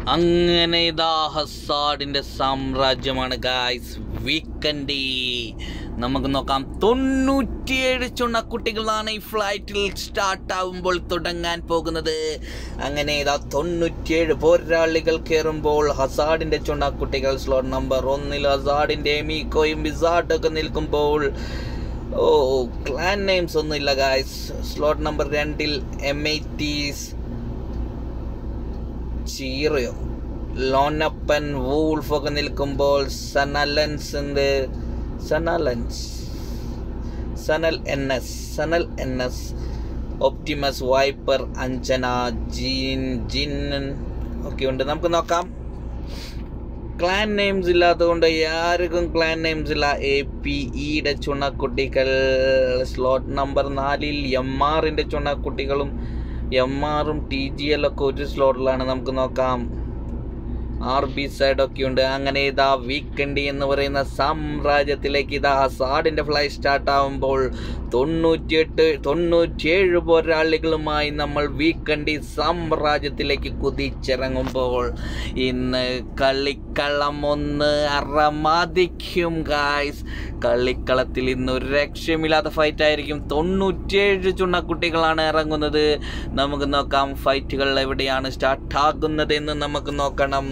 അങ്ങനെ ഇതാ ഹസാഡിന്റെ സാമ്രാജ്യമാണ് ഗായ്സ് വീക്കെൻഡി നമുക്ക് നോക്കാം തൊണ്ണൂറ്റിയേഴ് ചുണക്കുട്ടികളാണ് ഈ ഫ്ലൈറ്റിൽ സ്റ്റാർട്ട് ആവുമ്പോൾ തുടങ്ങാൻ പോകുന്നത് അങ്ങനെ ഇതാ തൊണ്ണൂറ്റിയേഴ് പോരാളികൾ കയറുമ്പോൾ ഹസാഡിന്റെ ചുണക്കുട്ടികൾ സ്ലോട്ട് നമ്പർ ഒന്നിൽ ഹസാഡിന്റെ മീക്കോയും വിസാർഡൊക്കെ നിൽക്കുമ്പോൾ ഓ ക്ലാൻ നെയിംസ് ഒന്നുമില്ല ഗായ്സ് സ്ലോട്ട് നമ്പർ രണ്ടിൽ എം ഐ ടീസ് ചീറയോ ലോനപ്പൻ വൂൾഫ് ഒക്കെ നിൽക്കുമ്പോൾ സനലൻസ് ഉണ്ട് സനലൻസ് Sanal N S Sanal N S Optimus Viper Anjana ജീൻ ജിൻ ഒക്കെ ഉണ്ട് നമുക്ക് നോക്കാം ക്ലാൻ നെയിംസ് ഇല്ലാത്തതുകൊണ്ട് ആർക്കും ക്ലാൻ നെയിംസ് ഇല്ല എ പി ഇയുടെ ചുണക്കുട്ടികൾ സ്ലോട്ട് നമ്പർ നാലിൽ എം ആറിൻ്റെ ചുണക്കുട്ടികളും എം ആറും ടി ജി എൽ ഒക്കെ ഒരു സ്ലോട്ടിലാണ് നമുക്ക് നോക്കാം ആർ ബി സൈഡ് ഒക്കെ ഉണ്ട് അങ്ങനെ ഇതാ വീക്കെൻഡി എന്ന് പറയുന്ന സാമ്രാജ്യത്തിലേക്ക് ഇതാ ഹസാഡിന്റെ ഫ്ലൈ സ്റ്റാർട്ട് ആവുമ്പോൾ തൊണ്ണൂറ്റിയെട്ട് തൊണ്ണൂറ്റിയേഴ് പോരാളികളുമായി നമ്മൾ വീക്കെൻഡി സാമ്രാജ്യത്തിലേക്ക് കുതിച്ചിറങ്ങുമ്പോൾ ഇന്ന് കളിക്കളം ഒന്ന് അറമാദിക്കും ഗായ്സ് കളിക്കളത്തിൽ ഇന്ന് ഒരു രക്ഷമില്ലാത്ത ഫൈറ്റ് ആയിരിക്കും തൊണ്ണൂറ്റിയേഴ് ചുണ്ണക്കുട്ടികളാണ് ഇറങ്ങുന്നത് നമുക്ക് നോക്കാം ഫൈറ്റുകൾ എവിടെയാണ് സ്റ്റാർട്ട് ആകുന്നത് എന്ന് നമുക്ക് നോക്കണം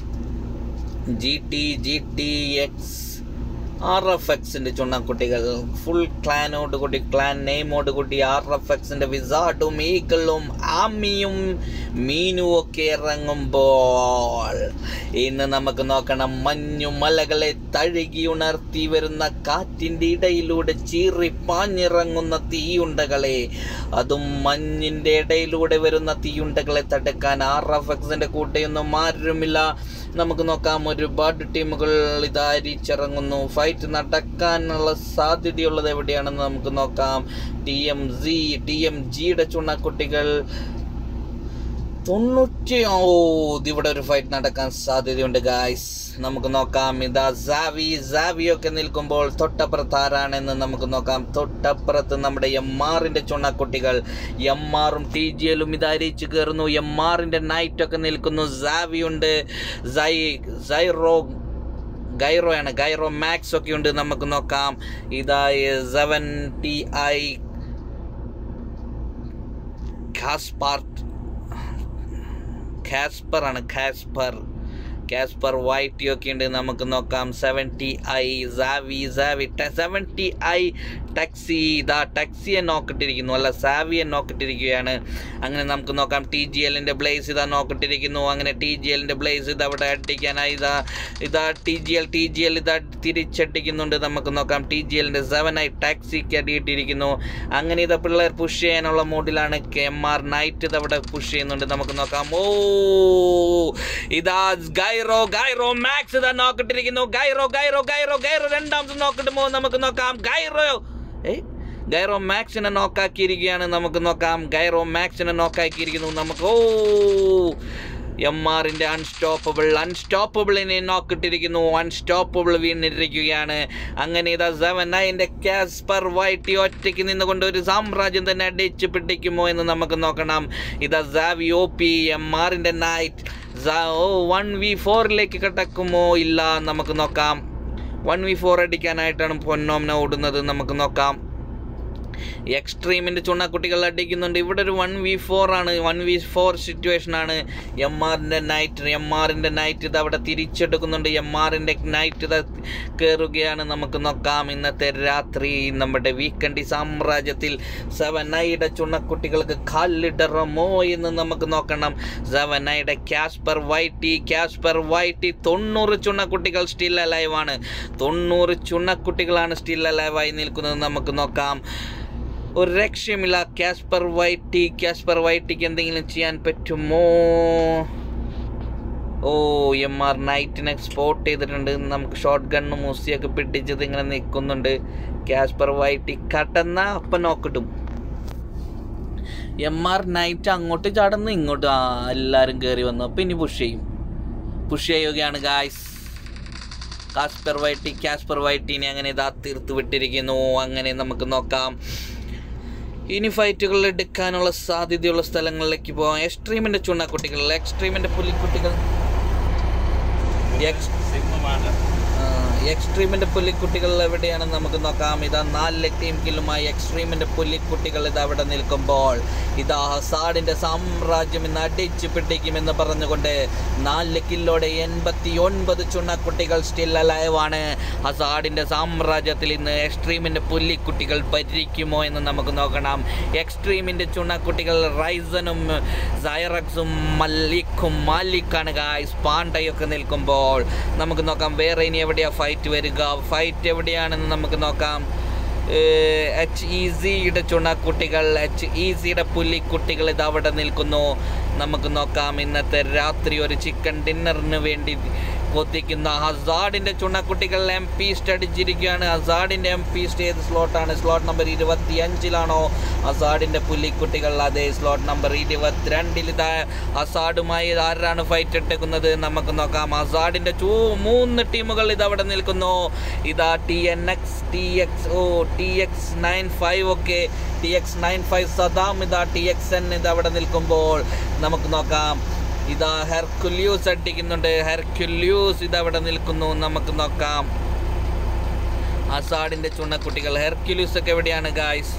G T G T X R F എക്സിന്റെ ചുണ്ണക്കുട്ടികൾ ഫുൾ ക്ലാനോട് കൂടി ക്ലാൻ നെയിമോട് കൂടി ആർ എഫ് എക്സിന്റെ വിസാർഡും ഈഗിളും ആമിയും മീനും ഒക്കെ ഇറങ്ങുമ്പോൾ ഇന്ന് നമുക്ക് നോക്കണം മഞ്ഞു മലകളെ തഴുകി ഉണർത്തി വരുന്ന കാറ്റിന്റെ ഇടയിലൂടെ ചീറി പാഞ്ഞിറങ്ങുന്ന തീയുണ്ടകളെ അതും മഞ്ഞിന്റെ ഇടയിലൂടെ വരുന്ന തീയുണ്ടകളെ തടുക്കാൻ ആർ എഫ് എക്സിന്റെ കൂട്ടയൊന്നും ആരുമില്ല നമുക്ക് നോക്കാം ഒരുപാട് ടീമുകൾ ഇതാ അരിച്ചിറങ്ങുന്നു ഫൈറ്റ് നടക്കാനുള്ള സാധ്യതയുള്ളത് എവിടെയാണെന്ന് നമുക്ക് നോക്കാം T M C T M ജിയുടെ ചുണ്ണക്കുട്ടികൾ തൊണ്ണൂറ്റി ഓ ഇവിടെ ഒരു ഫൈറ്റ് നടക്കാൻ സാധ്യതയുണ്ട് ഗായ്സ് നമുക്ക് നോക്കാം ഇതാ സാവി സാവി ഒക്കെ നിൽക്കുമ്പോൾ തൊട്ടപ്പുറത്ത് ആരാണെന്ന് നമുക്ക് നോക്കാം തൊട്ടപ്പുറത്ത് നമ്മുടെ എം ആറിന്റെ ചുണ്ണക്കുട്ടികൾ എം ആറും ടി ജി എല്ലും ഇത് അരിച്ചു കയറുന്നു എം ആറിന്റെ നൈറ്റ് ഒക്കെ നിൽക്കുന്നു സാവി ഉണ്ട് സൈ സൈറോ ഗൈറോയാണ് ഗൈറോ മാക്സ് ഒക്കെ ഉണ്ട് നമുക്ക് നോക്കാം ഇതാ സെവൻ ടി ഐ ഖാസ്പാർട്ട് കാസ്പർ ആണ് കാസ്പർ കാസ്പർ വൈറ്റി ഒക്കെ ഉണ്ട് നമുക്ക് നോക്കാം സെവൻറ്റി ഐ സാവി സാവി സെവൻറ്റി ഐ ടാക്സി ഇതാ ടാക്സിയെ നോക്കിട്ടിരിക്കുന്നു അല്ല സാവിയെ നോക്കിട്ടിരിക്കുകയാണ് അങ്ങനെ നമുക്ക് നോക്കാം ടി ജി എല്ലിൻ്റെ ബ്ലേസ് ഇതാ നോക്കിട്ടിരിക്കുന്നു അങ്ങനെ ടി ജി എല്ലിൻ്റെ ബ്ലേസ് ഇത് അവിടെ അടിക്കാനായി ഇതാ ഇതാ T G L T G L ഇതാ തിരിച്ചടിക്കുന്നുണ്ട് നമുക്ക് നോക്കാം ടി ജി എല്ലിൻ്റെ സെവൻ ഐ ടാക്സിക്ക് അടിയിട്ടിരിക്കുന്നു അങ്ങനെ ഇതാ പിള്ളേർ പുഷ് ചെയ്യാനുള്ള മൂഡിലാണ് എം ആർ നൈറ്റ് ഇത് അവിടെ പുഷ് ചെയ്യുന്നുണ്ട് നമുക്ക് നോക്കാം ഓ ഇതാ ഗൈറോ ഗൈറോ മാക്സ് ഇതാ നോക്കിട്ടിരിക്കുന്നു ഗൈറോ ഗൈറോ ഗൈറോ ഗൈറോ രണ്ടാമത് നോക്കിട്ടുമോ നമുക്ക് നോക്കാം ഗൈറോ ഏ ഗൈറോ മാക്സിനെ നോക്കാക്കിയിരിക്കുകയാണ് നമുക്ക് നോക്കാം ഗൈറോ മാക്സിനെ നോക്കാക്കിയിരിക്കുന്നു നമുക്ക് ഓ എം ആറിൻ്റെ അൺസ്റ്റോപ്പബിൾ അൺസ്റ്റോപ്പബിളിനെ നോക്കിട്ടിരിക്കുന്നു അൺസ്റ്റോപ്പബിൾ വീണിരിക്കുകയാണ് അങ്ങനെ ഇതാ സെവൻ നയൻ്റെ കാസ്പർ വൈറ്റി ഒറ്റയ്ക്ക് നിന്നുകൊണ്ട് ഒരു സാമ്രാജ്യം തന്നെ അടിച്ചു പിടിക്കുമോ എന്ന് നമുക്ക് നോക്കണം ഇതാ സാവി ഒ പി എം ആറിൻ്റെ നൈറ്റ് ഓ വൺ വി ഫോറിലേക്ക് കിടക്കുമോ ഇല്ല നമുക്ക് നോക്കാം വൺ വി ഫോർ അടിക്കാനായിട്ടാണ് പൊന്നോമന ഓടുന്നത് നമുക്ക് നോക്കാം എക്സ്ട്രീമിൻ്റെ ചുണ്ണക്കുട്ടികൾ അടിക്കുന്നുണ്ട് ഇവിടെ ഒരു വൺ വി ഫോർ ആണ് വൺ വി ഫോർ സിറ്റുവേഷൻ ആണ് എം ആറിൻ്റെ നൈറ്റ് എം ആറിൻ്റെ നൈറ്റ് ഇത് അവിടെ തിരിച്ചെടുക്കുന്നുണ്ട് എം ആറിൻ്റെ നൈറ്റ് ഇത് കയറുകയാണ് നമുക്ക് നോക്കാം ഇന്നത്തെ രാത്രി നമ്മുടെ വീക്കെൻഡി സാമ്രാജ്യത്തിൽ സെവനൈയുടെ ചുണ്ണക്കുട്ടികൾക്ക് കാലിടറമോ എന്ന് നമുക്ക് നോക്കണം സെവനൈയുടെ കാസ്പർ വൈറ്റി കാസ്പർ വൈറ്റി തൊണ്ണൂറ് ചുണ്ണക്കുട്ടികൾ സ്റ്റിൽ അലൈവ് ആണ് തൊണ്ണൂറ് ചുണ്ണക്കുട്ടികളാണ് സ്റ്റിൽ അലൈവായി നിൽക്കുന്നത് നമുക്ക് നോക്കാം ഒരു രക്ഷയുമില്ല കാസ്പർ വൈറ്റി കാസ്പർ വൈറ്റിക്ക് എന്തെങ്കിലും ചെയ്യാൻ പറ്റുമോ ഓ എം ആർ നൈറ്റിനെ സ്പോട്ട് ചെയ്തിട്ടുണ്ട് നമുക്ക് ഷോർട്ട് ഗണ്ണും മുസിയൊക്കെ പിടിച്ചത് ഇങ്ങനെ നിൽക്കുന്നുണ്ട് കാസ്പർ വൈറ്റി കടന്ന അപ്പം നോക്കിട്ടും എം ആർ നൈറ്റ് അങ്ങോട്ട് ചടന്ന് ഇങ്ങോട്ട് ആ എല്ലാവരും കയറി വന്നു അപ്പം ഇനി പുഷ് ചെയ്യും പുഷ് ചെയ്യുകയാണ് ഗായ്സ് കാസ്പർ വൈറ്റി കാസ്പർ വൈറ്റിനെ അങ്ങനെ ഇതാ തീർത്ത് വിട്ടിരിക്കുന്നു അങ്ങനെ നമുക്ക് നോക്കാം ഇനി ഫൈറ്റുകൾ എടുക്കാനുള്ള സാധ്യതയുള്ള സ്ഥലങ്ങളിലേക്ക് പോകാം എക്സ്ട്രീമിൻ്റെ ചുണ്ണക്കുട്ടികൾ എക്സ്ട്രീമിൻ്റെ പുലിക്കുട്ടികൾ എക്സ് സിമ്മ് വേണ്ട എക്സ്ട്രീമിന്റെ പുലിക്കുട്ടികൾ എവിടെയാണ് നമുക്ക് നോക്കാം ഇതാ നാല് ടീം കില്ലുമായി എക്സ്ട്രീമിന്റെ പുലിക്കുട്ടികൾ ഇത് അവിടെ നിൽക്കുമ്പോൾ ഇതാ ഹസാഡിന്റെ സാമ്രാജ്യം ഇന്ന് അടിച്ചു പിടിക്കുമെന്ന് പറഞ്ഞുകൊണ്ട് നാല് കില്ലോടെ എൺപത്തി ഒൻപത് ചുണ്ണക്കുട്ടികൾ സ്റ്റിൽ അലൈവാണ് ഹസാഡിന്റെ സാമ്രാജ്യത്തിൽ ഇന്ന് എക്സ്ട്രീമിന്റെ പുലിക്കുട്ടികൾ ഭരിക്കുമോ എന്ന് നമുക്ക് നോക്കണം എക്സ്ട്രീമിന്റെ ചുണ്ണക്കുട്ടികൾ റൈസനും സൈറക്സും മല്ലിക്കും മാലിക്കാണ് ഗായ്സ് പാണ്ഡയൊക്കെ നിൽക്കുമ്പോൾ നമുക്ക് നോക്കാം വേറെ ഇനി എവിടെയാ ഫൈറ്റ് വരിക ഫൈറ്റ് എവിടെയാണെന്ന് നമുക്ക് നോക്കാം എച്ച് ഇ സിയുടെ ചുണക്കുട്ടികൾ എച്ച് ഇ സിയുടെ പുലിക്കുട്ടികൾ ഇത് അവിടെ നിൽക്കുന്നു നമുക്ക് നോക്കാം ഇന്നത്തെ രാത്രി ഒരു ചിക്കൻ ഡിന്നറിന് വേണ്ടി കൊതിക്കുന്ന ഹസാഡിൻ്റെ ചുണക്കുട്ടികൾ എം പി അടിച്ചിരിക്കുകയാണ് ഹസാഡിൻ്റെ എം പി ഏത് സ്ലോട്ടാണ് സ്ലോട്ട് നമ്പർ ഇരുപത്തി അഞ്ചിലാണോ ഹസാഡിൻ്റെ പുലിക്കുട്ടികൾ അതേ സ്ലോട്ട് നമ്പർ ഇരുപത്തിരണ്ടിൽ ഇതാ ഹസാഡുമായി ആരാണ് ഫൈറ്റ് എടുക്കുന്നത് നമുക്ക് നോക്കാം ഹസാഡിൻ്റെ ചൂ മൂന്ന് ടീമുകൾ ഇതവിടെ നിൽക്കുന്നു ഇതാ T N X T X ഓ ടി എക്സ് നയൻ ഫൈവ് ഒക്കെ ടി എക്സ് നയൻ ഫൈവ് സദാം ഇതാ ടി എക്സ് എൻ ഇതവിടെ നിൽക്കുമ്പോൾ നമുക്ക് നോക്കാം ഇതാ ഹെർക്കുല്യൂസ് അടിക്കുന്നുണ്ട് ഹെർക്കുല്യൂസ് ഇതവിടെ നിൽക്കുന്നു നമുക്ക് നോക്കാം അസാഡിന്റെ ചുണ്ണക്കുട്ടികൾ ഹെർക്കുല്യൂസ് ഒക്കെ എവിടെയാണ് ഗായ്സ്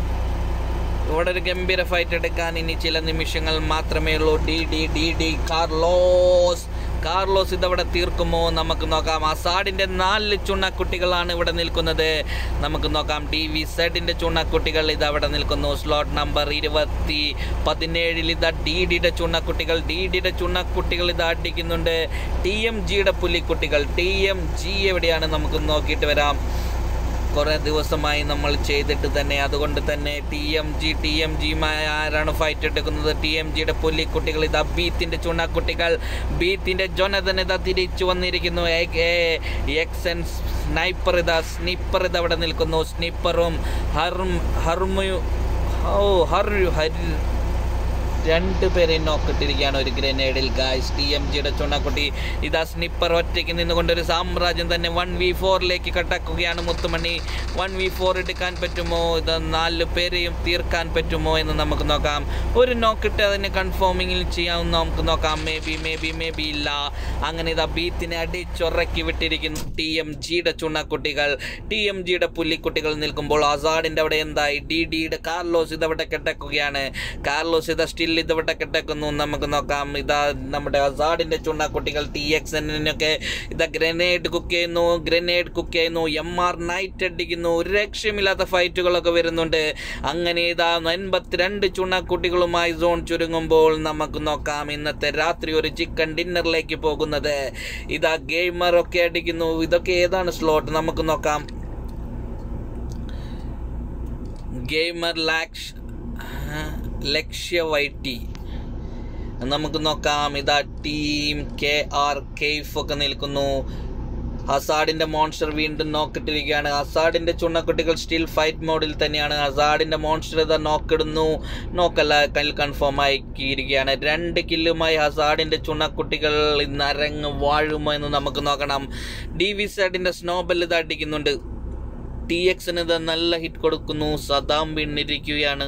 ഇവിടെ ഒരു ഗംഭീര ഫൈറ്റ് എടുക്കാൻ ഇനി ചില നിമിഷങ്ങൾ മാത്രമേ ഉള്ളൂ D D D D Carlos Carlos ഇതവിടെ തീർക്കുമോ നമുക്ക് നോക്കാം അസാഡിന്റെ നാല് ചുണ്ണക്കുട്ടികളാണ് ഇവിടെ നിൽക്കുന്നത് നമുക്ക് നോക്കാം ഡി വി സെഡിന്റെ ചുണ്ണക്കുട്ടികൾ ഇതവിടെ നിൽക്കുന്നു സ്ലോട്ട് നമ്പർ ഇരുപത്തി പതിനേഴിൽ ഇതാ ഡി ഡിയുടെ ചുണ്ണക്കുട്ടികൾ ഡി ഡിയുടെ ചുണ്ണക്കുട്ടികൾ ഇത് അടിക്കുന്നുണ്ട് ടി എം ജിയുടെ പുലിക്കുട്ടികൾ ടി എം ജി എവിടെയാണ് നമുക്ക് നോക്കിയിട്ട് വരാം കുറേ ദിവസമായി നമ്മൾ ചെയ്തിട്ട് തന്നെ അതുകൊണ്ട് തന്നെ T M G T M ജിയുമായി ആരാണ് ഫൈറ്റ് എടുക്കുന്നത് ടി എം ജിയുടെ പുലിക്കുട്ടികൾ ഇതാ ബീത്തിൻ്റെ ചുണക്കുട്ടികൾ ബീത്തിൻ്റെ ജൊനതൻ ഇതാ തിരിച്ചു വന്നിരിക്കുന്നു എക്സ് എൻ സ്നൈപ്പർ ഇതാ സ്നിപ്പർ ഇതാ അവിടെ നിൽക്കുന്നു സ്നിപ്പറും ഹർം ഹർമു ഓ ഹർ ഹരി രണ്ട് പേരെ നോക്കിട്ടിരിക്കുകയാണ് ഒരു ഗ്രനേഡിൽ ഗായ്സ് ടി എം ജിയുടെ ചുണക്കുട്ടി ഇതാ സ്നിപ്പർ ഒറ്റയ്ക്ക് നിന്നുകൊണ്ട് ഒരു സാമ്രാജ്യം തന്നെ വൺ വി ഫോറിലേക്ക് കടക്കുകയാണ് മുത്തുമണി വൺ വി ഫോർ എടുക്കാൻ പറ്റുമോ ഇത് നാല് പേരെയും തീർക്കാൻ പറ്റുമോ എന്ന് നമുക്ക് നോക്കാം ഒരു നോക്കിട്ട് അതിനെ കൺഫേമിങ്ങിൽ ചെയ്യാമെന്ന് നമുക്ക് നോക്കാം maybe maybe maybe ഇല്ല അങ്ങനെ ഇതാ ബീത്തിനെ അടിച്ചൊറക്കി വിട്ടിരിക്കുന്നു ടി എം ജിയുടെ ചുണക്കുട്ടികൾ ടി എം ജിയുടെ പുലിക്കുട്ടികൾ നിൽക്കുമ്പോൾ ആസാഡിൻ്റെ അവിടെ എന്തായി ഡി ഡിയുടെ കാർലോസ് ഇതവിടെ കിടക്കുകയാണ് കാർലോസ് ഇതാ സ്റ്റിൽ ഇതവിടെ കിടക്കുന്നു നമുക്ക് നോക്കാം ഇതാ നമ്മുടെ അസാഡിന്റെ ചുണ്ണക്കുട്ടികൾ ടി എക്സ് എന്നിനൊക്കെ ഇതാ ഗ്രനേഡ് കുക്ക് ചെയ്യുന്നു ഗ്രനേഡ് കുക്ക് ചെയ്യുന്നു എം ആർ നൈറ്റ് അടിക്കുന്നു ഒരു രക്ഷമില്ലാത്ത ഫൈറ്റുകളൊക്കെ വരുന്നുണ്ട് അങ്ങനെ ഇതാ എൺപത്തിരണ്ട് ചുണ്ണക്കുട്ടികളുമായി സോൺ ചുരുങ്ങുമ്പോൾ നമുക്ക് നോക്കാം ഇന്നത്തെ രാത്രി ഒരു ചിക്കൻ ഡിന്നറിലേക്ക് പോകുന്നത് ഇതാ ഗെയിമർ ഒക്കെ അടിക്കുന്നു ഇതൊക്കെ ഏതാണ് സ്ലോട്ട് നമുക്ക് നോക്കാം ഗെയിമർ ലാക്ഷ് ലക്ഷ്യ വൈറ്റി നമുക്ക് നോക്കാം ഇതാ ടീം കെ ആർ കെയ്ഫ് ഒക്കെ നിൽക്കുന്നു ഹസാഡിന്റെ മോൺസ്റ്റർ വീണ്ടും നോക്കിട്ടിരിക്കുകയാണ് ഹസാഡിന്റെ ചുണ്ണക്കുട്ടികൾ സ്റ്റിൽ ഫൈറ്റ് മോഡിൽ തന്നെയാണ് ഹസാഡിന്റെ മോൺസ്റ്റർ ഇതാ നോക്കിടുന്നു നോക്കല്ല കൽ കൺഫേം ആക്കിയിരിക്കുകയാണ് രണ്ട് കില്ലുമായി ഹസാഡിന്റെ ചുണ്ണക്കുട്ടികൾ ഇന്ന് അരങ്ങ് വാഴുമോ എന്ന് നമുക്ക് നോക്കണം ഡി വി സാഡിന്റെ സ്നോബൽ ഇത് അടിക്കുന്നുണ്ട് ടി എക്സിന് ഇത് നല്ല ഹിറ്റ് കൊടുക്കുന്നു സദാം വീണിരിക്കുകയാണ്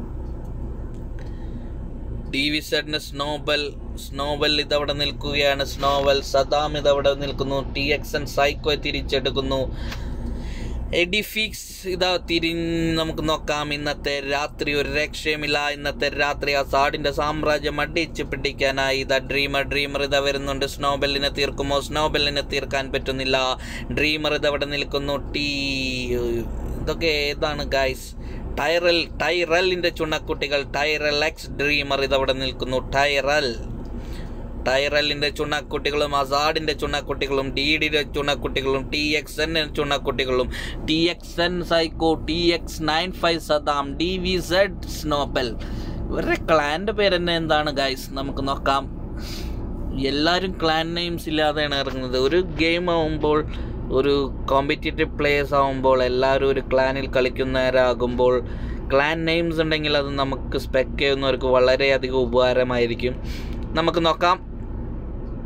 ടി വി സെഡിന് സ്നോബൽ സ്നോബൽ ഇതവിടെ നിൽക്കുകയാണ് സ്നോബൽ സദാം ഇതവിടെ നിൽക്കുന്നു ടി എക്സ് എൻ സൈക്കോ തിരിച്ചെടുക്കുന്നു എഡിഫിക്സ് ഇതാ തിരിഞ്ഞ് നമുക്ക് നോക്കാം ഇന്നത്തെ രാത്രി ഒരു രക്ഷയുമില്ല ഇന്നത്തെ രാത്രി ആ സാഡിന്റെ സാമ്രാജ്യം അടിച്ച് പിടിക്കാനായി ഇതാ ഡ്രീമർ ഡ്രീമർ ഇതാ വരുന്നുണ്ട് സ്നോബെല്ലിനെ തീർക്കുമോ സ്നോബെല്ലിനെ തീർക്കാൻ പറ്റുന്നില്ല ഡ്രീമർ ഇതവിടെ നിൽക്കുന്നു ടീ ഇതൊക്കെ ഏതാണ് ഗായ്സ് ടൈറൽ ടൈറലിന്റെ ചുണക്കുട്ടികൾ ടൈറൽ എക്സ് ഡ്രീമർ ഇതവിടെ നിൽക്കുന്നു ടൈറൽ ടൈറലിന്റെ ചുണക്കുട്ടികളും അസാഡിന്റെ ചുണക്കുട്ടികളും ഡി ഡിയുടെ ചുണക്കുട്ടികളും ടി എക്സ് എൻ ചുണക്കുട്ടികളും T X N psycho T X nine five സദാം ഡി വി സെഡ് സ്നോബൽ ഇവരുടെ ക്ലാൻ്റെ പേര് തന്നെ എന്താണ് ഗൈസ് നമുക്ക് നോക്കാം എല്ലാവരും ക്ലാൻ നെയിംസ് ഇല്ലാതെയാണ് ഇറങ്ങുന്നത് ഒരു ഗെയിം ആവുമ്പോൾ ഒരു കോമ്പറ്റേറ്റീവ് പ്ലേയേഴ്സ് ആവുമ്പോൾ എല്ലാവരും ഒരു ക്ലാനിൽ കളിക്കുന്നവരാകുമ്പോൾ ക്ലാൻ നെയിംസ് ഉണ്ടെങ്കിൽ അത് നമുക്ക് സ്പെക്ക് ചെയ്യുന്നവർക്ക് വളരെയധികം ഉപകാരമായിരിക്കും നമുക്ക് നോക്കാം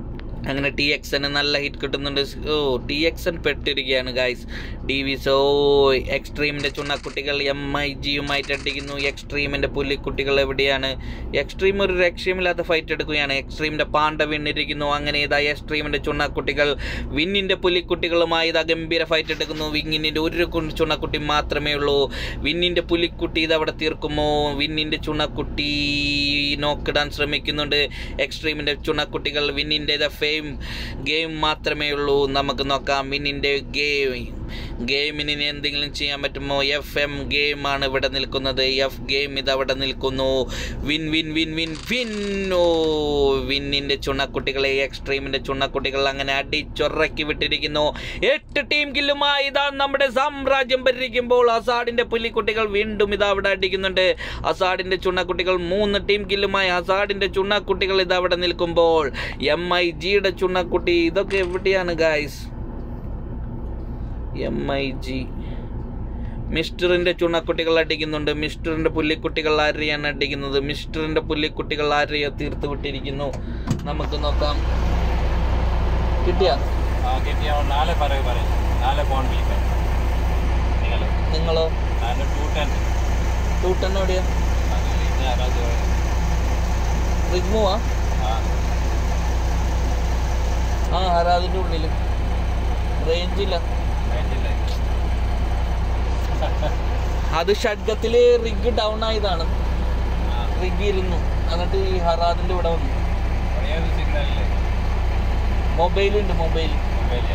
അങ്ങനെ ടി എക്സ് എന് നല്ല ഹിറ്റ് കിട്ടുന്നുണ്ട് ഓ ടി എക്സ് എൻ പെട്ടിരിക്കുകയാണ് ഗായ്സ് ഡി വി സോ എക്സ്ട്രീമിൻ്റെ ചുണ്ണക്കുട്ടികൾ എം ഐ ജിയുമായിട്ട് അടിക്കുന്നു എക്സ്ട്രീമിൻ്റെ പുലിക്കുട്ടികൾ എവിടെയാണ് എക്സ്ട്രീം ഒരു രക്ഷയുമില്ലാത്ത ഫൈറ്റ് എടുക്കുകയാണ് എക്സ്ട്രീമിൻ്റെ പാണ്ട വീണിരിക്കുന്നു അങ്ങനെ ഇതാ എക്സ്ട്രീമിൻ്റെ ചുണ്ണക്കുട്ടികൾ വിന്നിൻ്റെ പുലിക്കുട്ടികളുമായി ഇതാ ഗംഭീര ഫൈറ്റ് എടുക്കുന്നു വിങ്ങിൻ്റെ ഒരു കു- ചുണ്ണക്കുട്ടി മാത്രമേ ഉള്ളൂ വിന്നിൻ്റെ പുലിക്കുട്ടി ഇത് അവിടെ തീർക്കുമോ വിന്നിൻ്റെ ചുണ്ണക്കുട്ടി നോക്കിടാൻ ശ്രമിക്കുന്നുണ്ട് എക്സ്ട്രീമിൻ്റെ ചുണ്ണക്കുട്ടികൾ വിന്നിൻ്റെ ദ ഫെയിം ഗെയിം മാത്രമേ ഉള്ളൂ നമുക്ക് നോക്കാം വിന്നിൻ്റെ ഗെയിം ഗെയിമിന് ഇനി എന്തെങ്കിലും ചെയ്യാൻ പറ്റുമോ എഫ് എം ഗെയിം ആണ് ഇവിടെ നിൽക്കുന്നത് എഫ് ഗെയിം ഇത് അവിടെ നിൽക്കുന്നു win win win win win ഓ വിന്നിൻ്റെ ചുണ്ണക്കുട്ടികളെ എക്സ്ട്രീമിൻ്റെ ചുണ്ണക്കുട്ടികൾ അങ്ങനെ അടിച്ചൊറക്കി വിട്ടിരിക്കുന്നു എട്ട് ടീം കില്ലുമായി ഇതാ നമ്മുടെ സാമ്രാജ്യം ഭരിക്കുമ്പോൾ അസാഡിൻ്റെ പുലിക്കുട്ടികൾ വീണ്ടും ഇതാ അവിടെ അടിക്കുന്നുണ്ട് അസാഡിൻ്റെ ചുണ്ണക്കുട്ടികൾ മൂന്ന് ടീം കില്ലുമായി അസാഡിൻ്റെ ചുണ്ണക്കുട്ടികൾ ഇതാ അവിടെ നിൽക്കുമ്പോൾ എം ഐ ജിയുടെ ചുണ്ണക്കുട്ടി ഇതൊക്കെ എവിടെയാണ് ഗായ്സ് എം ഐ ജി മിസ്റ്ററിൻ്റെ ചുണക്കുട്ടികൾ അടിക്കുന്നുണ്ട് മിസ്റ്ററിൻ്റെ പുല്ലിക്കുട്ടികൾ ആരെയാണ് അടിക്കുന്നത് മിസ്റ്ററിൻ്റെ പുല്ലിക്കുട്ടികൾ ആരെയോ തീർത്ത് വിട്ടിരിക്കുന്നു നമുക്ക് നോക്കാം കിട്ടിയ ಆ ಗೆಟ್ಟಿ ಅವ್ನು ನಾಳೆ ಬರೋ ಬರೀ ನಾಳೆ ಫೋನ್ ಬೀಳ್ತಾರೆ ನೀವು നിങ്ങളോ ನಾನು ಟೂ ಟೆನ್ ടൂട്ടൻ എവിടെയാ ಯಾರಾದ್ರು റിഗ്മുവാ ಹಾಂ ആ ആരാതിൻ്റെ ഉള്ളിൽ റേഞ്ചില്ല വേണ്ടില്ല അത് ഷഡ്ഗത്തിൽ റിഗ് ഡൗൺ ആയതാണ് റിഗ് ഇരുന്നു എന്നിട്ട് ഈ ഹറാദിൻ്റെ ഇവിടെ വന്നു ഒരേದು ಸಿಗ್ನಲ್ മൊബൈലുണ്ട് മൊബൈൽ ಮೊಬೈಲ್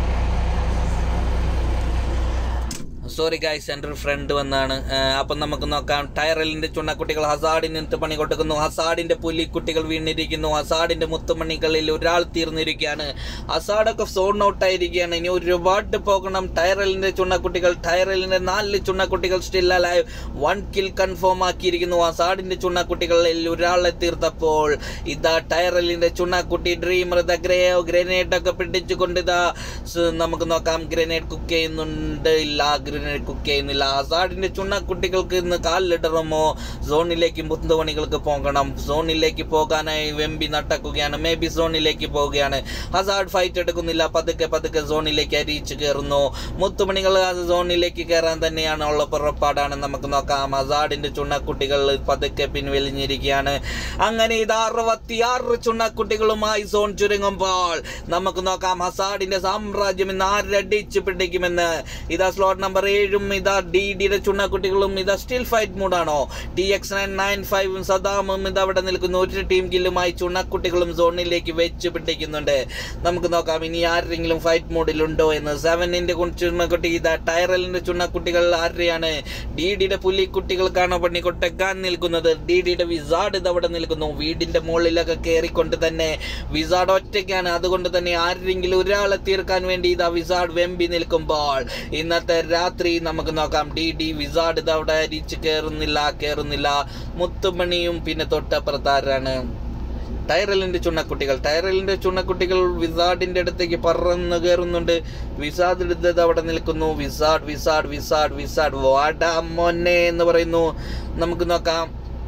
സോറി ഗായ്സ് എൻ്റെ ഒരു ഫ്രണ്ട് വന്നാണ് അപ്പം നമുക്ക് നോക്കാം ടയറലിൻ്റെ ചുണ്ണക്കുട്ടികൾ ഹസാഡിന് എന്ത് പണി കൊടുക്കുന്നു ഹസാഡിൻ്റെ പുലിക്കുട്ടികൾ വീണിരിക്കുന്നു ഹസാഡിൻ്റെ മുത്തുമണികളിൽ ഒരാൾ തീർന്നിരിക്കുകയാണ് ഹസാഡൊക്കെ സോൺ ഔട്ട് ആയിരിക്കുകയാണ് ഇനി ഒരുപാട് പോകണം ടയറലിൻ്റെ ചുണ്ണക്കുട്ടികൾ ടയറലിൻ്റെ നാല് ചുണ്ണക്കുട്ടികൾ still alive one kill confirm ആക്കിയിരിക്കുന്നു ഹസാഡിൻ്റെ ചുണ്ണക്കുട്ടികളിൽ ഒരാളെ തീർത്തപ്പോൾ ഇതാ ടയറലിൻ്റെ ചുണ്ണക്കുട്ടി ഡ്രീമർ ദ ഗ്രേയോ ഗ്രനേഡ് ഒക്കെ പിടിച്ചുകൊണ്ട് ഇതാ സ് നമുക്ക് നോക്കാം ഗ്രനേഡ് കുക്ക് ചെയ്യുന്നുണ്ട് ഇല്ല ഗ്രനേഡ് കുക്ക് ചെയ്യുന്നില്ല ഹസാഡിന്റെ ചുണ്ണക്കുട്ടികൾക്ക് ഇന്ന് കാലിലിടറുമോ സോണിലേക്ക് മുത്തുമണികൾക്ക് പോകണം സോണിലേക്ക് പോകാനായി വെമ്പി നടക്കുകയാണ് മേ ബി സോണിലേക്ക് പോവുകയാണ് ഹസാഡ് ഫൈറ്റ് എടുക്കുന്നില്ല പതുക്കെ പതുക്കെ സോണിലേക്ക് അരിയിച്ച് കയറുന്നു മുത്തുമണികൾ ആ സോണിലേക്ക് കയറാൻ തന്നെയാണ് ഉള്ള പുറപ്പാടാണ് നമുക്ക് നോക്കാം ഹസാഡിന്റെ ചുണ്ണക്കുട്ടികൾ പതുക്കെ പിൻവലിഞ്ഞിരിക്കുകയാണ് അങ്ങനെ ഇത് അറുപത്തിയാറ് ചുണ്ണക്കുട്ടികളുമായി സോൺ ചുരുങ്ങുമ്പോൾ നമുക്ക് നോക്കാം ഹസാഡിന്റെ സാമ്രാജ്യം ഇന്ന് ആരടിച്ച് പിടിക്കുമെന്ന് ഇതാ സ്ലോട്ട് നമ്പർ ഏഴും ഇതാ ഡി ഡിയുടെ ചുണ്ണക്കുട്ടികളും ഇതാ സ്റ്റിൽ ഫൈറ്റ് മൂഡാണോ ടി എക്സ് നയൻ നയൻ ഫൈവും സദാമും ഇത് അവിടെ നിൽക്കുന്നു ഒരു ടീം കില്ലുമായി ചുണ്ണക്കുട്ടികളും സോണിലേക്ക് വെച്ച് പിടിക്കുന്നുണ്ട് നമുക്ക് നോക്കാം ഇനി ആരെങ്കിലും ഫൈറ്റ് മൂഡിലുണ്ടോ എന്ന് സെവനിന്റെ ചുണ്ണക്കുട്ടി ഇതാ ടയറലിന്റെ ചുണ്ണക്കുട്ടികൾ ആരെയാണ് ഡി ഡിയുടെ പുലിക്കുട്ടികൾക്കാണ് പണി കൊട്ടക്കാൻ നിൽക്കുന്നത് ഡി ഡിയുടെ വിസാഡ് ഇത് അവിടെ നിൽക്കുന്നു വീടിന്റെ മുകളിലൊക്കെ കയറിക്കൊണ്ട് തന്നെ വിസാഡ് ഒറ്റയ്ക്കാണ് അതുകൊണ്ട് തന്നെ ആരെങ്കിലും ഒരാളെ തീർക്കാൻ വേണ്ടി ഇതാ വിസാഡ് വെമ്പി നിൽക്കുമ്പോൾ ഇന്നത്തെ രാത്രി നമുക്ക് നോക്കാം ഡി ഡി വിസാഡ് ഇത് അവിടെ അരിച്ച് കയറുന്നില്ല കയറുന്നില്ല മുത്തുമണിയും പിന്നെ തൊട്ടപ്പുറത്താരാണ് ടൈറലിന്റെ ചുണ്ണക്കുട്ടികൾ ടൈറലിന്റെ ചുണ്ണക്കുട്ടികൾ വിസാഡിന്റെ അടുത്തേക്ക് പറന്ന് കയറുന്നുണ്ട് വിസാഡ് എടുത്തത് അവിടെ നിൽക്കുന്നു വിസാഡ് വിസാഡ് വിസാഡ് വിസാഡ് വാടാ മോനെ എന്ന് പറയുന്നു നമുക്ക് നോക്കാം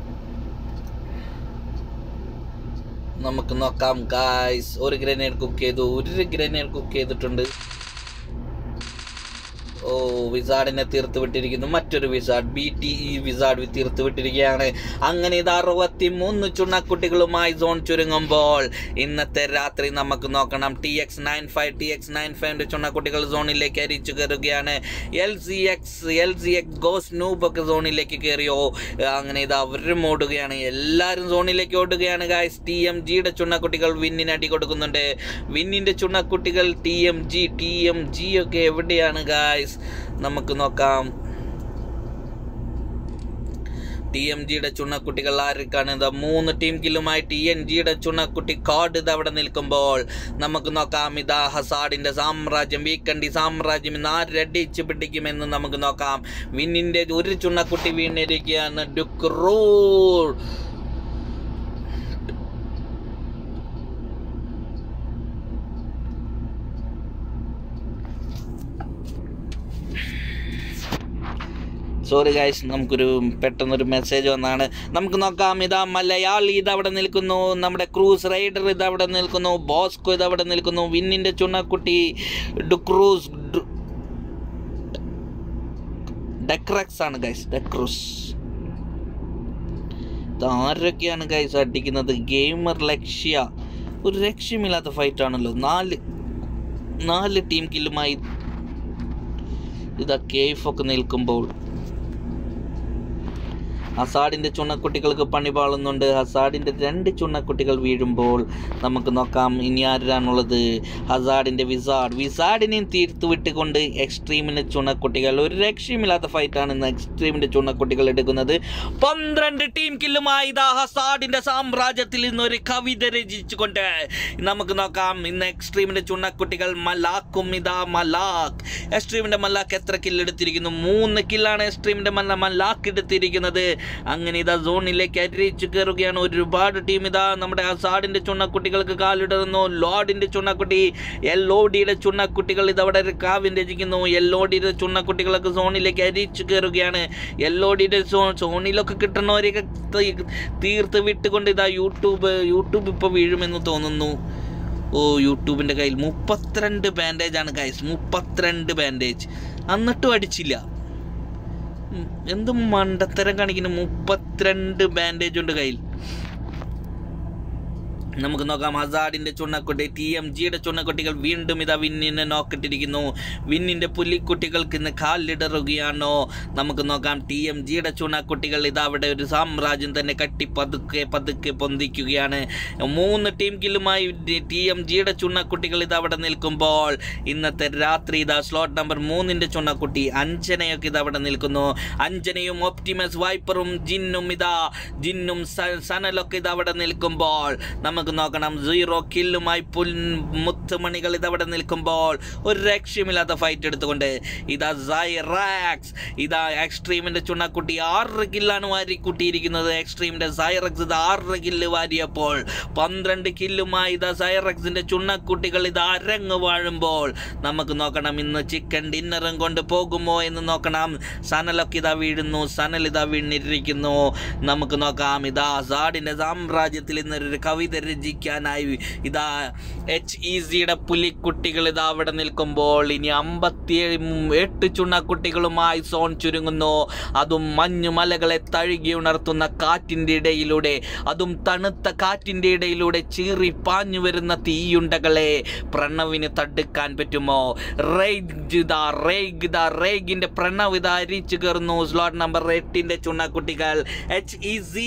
നമുക്ക് നോക്കാം ഗായ്സ് ഒരു ഗ്രനേഡ് കുക്ക് ചെയ്തു ഒരു ഗ്രനേഡ് കുക്ക് ചെയ്തിട്ടുണ്ട് ഓ വിസാഡിനെ തീർത്ത് വിട്ടിരിക്കുന്നു മറ്റൊരു wizard B T E wizard തീർത്ത് വിട്ടിരിക്കുകയാണ് അങ്ങനെ ഇത് അറുപത്തി മൂന്ന് ചുണ്ണക്കുട്ടികളുമായി സോൺ ചുരുങ്ങുമ്പോൾ ഇന്നത്തെ രാത്രി നമുക്ക് നോക്കണം T X nine five T X nine ഫൈവിൻ്റെ ചുണ്ണക്കുട്ടികൾ സോണിലേക്ക് അരിച്ചു കയറുകയാണ് L C X L C X ഗോസ് നൂബൊക്കെ സോണിലേക്ക് കയറിയോ അങ്ങനെ ഇത് അവരും ഓടുകയാണ് എല്ലാവരും സോണിലേക്ക് ഓടുകയാണ് ഗായ്സ് ടി എം ജിയുടെ ചുണ്ണക്കുട്ടികൾ വിന്നിന് അടി കൊടുക്കുന്നുണ്ട് വിന്നിൻ്റെ ചുണ്ണക്കുട്ടികൾ T M G T M G ഒക്കെ എവിടെയാണ് ഗായ്സ് നമുക്ക് നോക്കാം ടി എം ജിയുടെ ചുണ്ണക്കുട്ടികൾ ആർക്കാണ് ഇത് മൂന്ന് ടീം കില്ലുമായി ടി എൻ ജിയുടെ ചുണ്ണക്കുട്ടി കാർഡ് ഇത് അവിടെ നിൽക്കുമ്പോൾ നമുക്ക് നോക്കാം ഇതാ ഹസാഡിന്റെ സാമ്രാജ്യം വീക്കണ്ടി സാമ്രാജ്യം ഇന്ന് ആരടിച്ച് പിടിക്കുമെന്ന് നമുക്ക് നോക്കാം വിന്നിന്റെ ഒരു ചുണ്ണക്കുട്ടി വീണിരിക്കുകയാണ് ഡുക്രൂർ സോറി ഗൈസ് നമുക്കൊരു പെട്ടെന്നൊരു മെസ്സേജ് വന്നാണ് നമുക്ക് നോക്കാം ഇതാ മലയാളി ഇതവിടെ നിൽക്കുന്നു നമ്മുടെ ക്രൂസ് റൈഡർ ഇതവിടെ നിൽക്കുന്നു ബോസ്കോ ഇതവിടെ നിൽക്കുന്നു വിന്നിൻ്റെ ചുണക്കുട്ടി ഡുക്രൂസ് ഡു- ഡെക്രക്സ് ആണ് ഗൈസ് ഡെക്രൂസ് ആരൊക്കെയാണ് ഗൈസ് അടിക്കുന്നത് ഗെയിമർ ലക്ഷ്യ ഒരു ലക്ഷ്യമില്ലാത്ത ഫൈറ്റ് ആണല്ലോ നാല് നാല് ടീം കില്ലുമായി ഇതാ കേഫ് ഒക്കെ നിൽക്കുമ്പോൾ ഹസാഡിൻ്റെ ചുണക്കുട്ടികൾക്ക് പണി പാളുന്നുണ്ട് ഹസാഡിൻ്റെ രണ്ട് ചുണക്കുട്ടികൾ വീഴുമ്പോൾ നമുക്ക് നോക്കാം ഇനി ആരാണുള്ളത് ഹസാഡിൻ്റെ വിസാഡ് വിസാഡിനെയും തീർത്ത് വിട്ടുകൊണ്ട് എക്സ്ട്രീമിൻ്റെ ചുണക്കുട്ടികൾ ഒരു രക്ഷയുമില്ലാത്ത ഫൈറ്റാണ് ഇന്ന് എക്സ്ട്രീമിൻ്റെ ചുണക്കുട്ടികൾ എടുക്കുന്നത് പന്ത്രണ്ട് ടീം കില്ലുമായി ഇതാ ഹസാഡിൻ്റെ സാമ്രാജ്യത്തിൽ ഇന്ന് ഒരു കവിത രചിച്ചുകൊണ്ട് നമുക്ക് നോക്കാം ഇന്ന് എക്സ്ട്രീമിൻ്റെ ചുണക്കുട്ടികൾ മലാക്കും ഇതാ മലാക്ക് എക്സ്ട്രീമിൻ്റെ മലാക്ക് എത്ര കില്ലെടുത്തിരിക്കുന്നു മൂന്ന് കില്ലാണ് എക്സ്ട്രീമിൻ്റെ മല്ല മലാക്ക് എടുത്തിരിക്കുന്നത് അങ്ങനെ ഇതാ സോണിലേക്ക് അരിച്ചു കയറുകയാണ് ഒരുപാട് ടീം ഇതാ നമ്മുടെ അസാഡിന്റെ ചുണ്ണക്കുട്ടികൾക്ക് കാലിടുന്നു ലോഡിന്റെ ചുണ്ണക്കുട്ടി എല്ലോഡിയുടെ ചുണ്ണക്കുട്ടികൾ ഇതവിടെ ഒരു കാവ്യം രചിക്കുന്നു എല്ലോഡിയുടെ ചുണ്ണക്കുട്ടികളൊക്കെ സോണിലേക്ക് അരിച്ചു കയറുകയാണ് എല്ലോഡിയുടെ സോ സോണിലൊക്കെ കിട്ടുന്നവരെയൊക്കെ തീ- തീർത്ത് വിട്ടുകൊണ്ട് ഇതാ യൂട്യൂബ് യൂട്യൂബ് ഇപ്പോൾ വീഴുമെന്ന് തോന്നുന്നു ഓ യൂട്യൂബിൻ്റെ കയ്യിൽ മുപ്പത്തിരണ്ട് ബാൻഡേജ് ആണ് ഗൈസ് മുപ്പത്തിരണ്ട് ബാൻഡേജ് എന്നിട്ടും അടിച്ചില്ല ഉം, എന്ത് മണ്ടത്തരം കാണിക്കുന്നു മുപ്പത്തിരണ്ട് ബാൻഡേജ് ഉണ്ട് കയ്യിൽ നമുക്ക് നോക്കാം ഹസാഡിന്റെ ചുണ്ണക്കുട്ടി ടി എം ജിയുടെ ചുണ്ണക്കുട്ടികൾ വീണ്ടും ഇതാ വിന്നിനെ നോക്കിട്ടിരിക്കുന്നു വിന്നിന്റെ പുലിക്കുട്ടികൾക്ക് ഇന്ന് കാലിടറുകയാണോ നമുക്ക് നോക്കാം ടി എം ജിയുടെ ചുണ്ണക്കുട്ടികൾ ഇതാ അവിടെ ഒരു സാമ്രാജ്യം തന്നെ കട്ടി പതുക്കെ പതുക്കെ പൊന്തിക്കുകയാണ് മൂന്ന് ടീം കില്ലുമായി ടി എം ജിയുടെ ചുണ്ണക്കുട്ടികൾ ഇതാ അവിടെ നിൽക്കുമ്പോൾ ഇന്നത്തെ രാത്രി ഇതാ സ്ലോട്ട് നമ്പർ മൂന്നിന്റെ ചുണ്ണക്കുട്ടി അഞ്ജനയൊക്കെ ഇതാ അവിടെ നിൽക്കുന്നു അഞ്ജനയും ഒപ്റ്റിമസ് വൈപ്പറും ജിന്നും ഇതാ ജിന്നും സ- സനലൊക്കെ ഇതാ അവിടെ നിൽക്കുമ്പോൾ നമുക്ക് നോക്കണം സീറോ കില്ലുമായി പുൽ മുത്തുമണികൾ ഇതവിടെ നിൽക്കുമ്പോൾ ഒരു രക്ഷയുമില്ലാത്ത ഫൈറ്റ് എടുത്തുകൊണ്ട് ഇതാ സൈറാക്സ് ഇതാ എക്സ്ട്രീമിന്റെ ചുണ്ണക്കുട്ടി ആറ് കില്ലാണ് വാരി കൂട്ടിയിരിക്കുന്നത് എക്സ്ട്രീമിന്റെ സൈറക്സ് ഇത് ആറ് കില്ല് വാരിയപ്പോൾ പന്ത്രണ്ട് കില്ലുമായി ഇതാ സൈറക്സിന്റെ ചുണ്ണക്കുട്ടികൾ ഇത് അരങ്ങ് വാഴുമ്പോൾ നമുക്ക് നോക്കണം ഇന്ന് ചിക്കൻ ഡിന്നറും കൊണ്ട് പോകുമോ എന്ന് നോക്കണം സനലൊക്കെ ഇതാ വീഴുന്നു സനൽ ഇതാ വീണിരിക്കുന്നു നമുക്ക് നോക്കാം ഇതാ സാഡിന്റെ സാമ്രാജ്യത്തിൽ ഇന്നൊരു കവിത രചിക്കാനായി ഇതാ എച്ച് ഇ സിയുടെ പുലിക്കുട്ടികൾ ഇതാ അവിടെ നിൽക്കുമ്പോൾ ഇനി അമ്പത്തി എട്ട് ചുണ്ണക്കുട്ടികളുമായി സോൺ ചുരുങ്ങുന്നു അതും മഞ്ഞുമലകളെ തഴുകി ഉണർത്തുന്ന കാറ്റിൻ്റെ ഇടയിലൂടെ അതും തണുത്ത കാറ്റിൻ്റെ ഇടയിലൂടെ ചീറി പാഞ്ഞു വരുന്ന തീയുണ്ടകളെ പ്രണവിന് തടുക്കാൻ പറ്റുമോ റേഗ് ഇതാ റേഗ് ഇതാ റേഗിന്റെ പ്രണവ് ഇതാ അരിച്ചു കയറുന്നു സ്ലോട്ട് നമ്പർ എട്ടിന്റെ ചുണ്ണക്കുട്ടികൾ H E C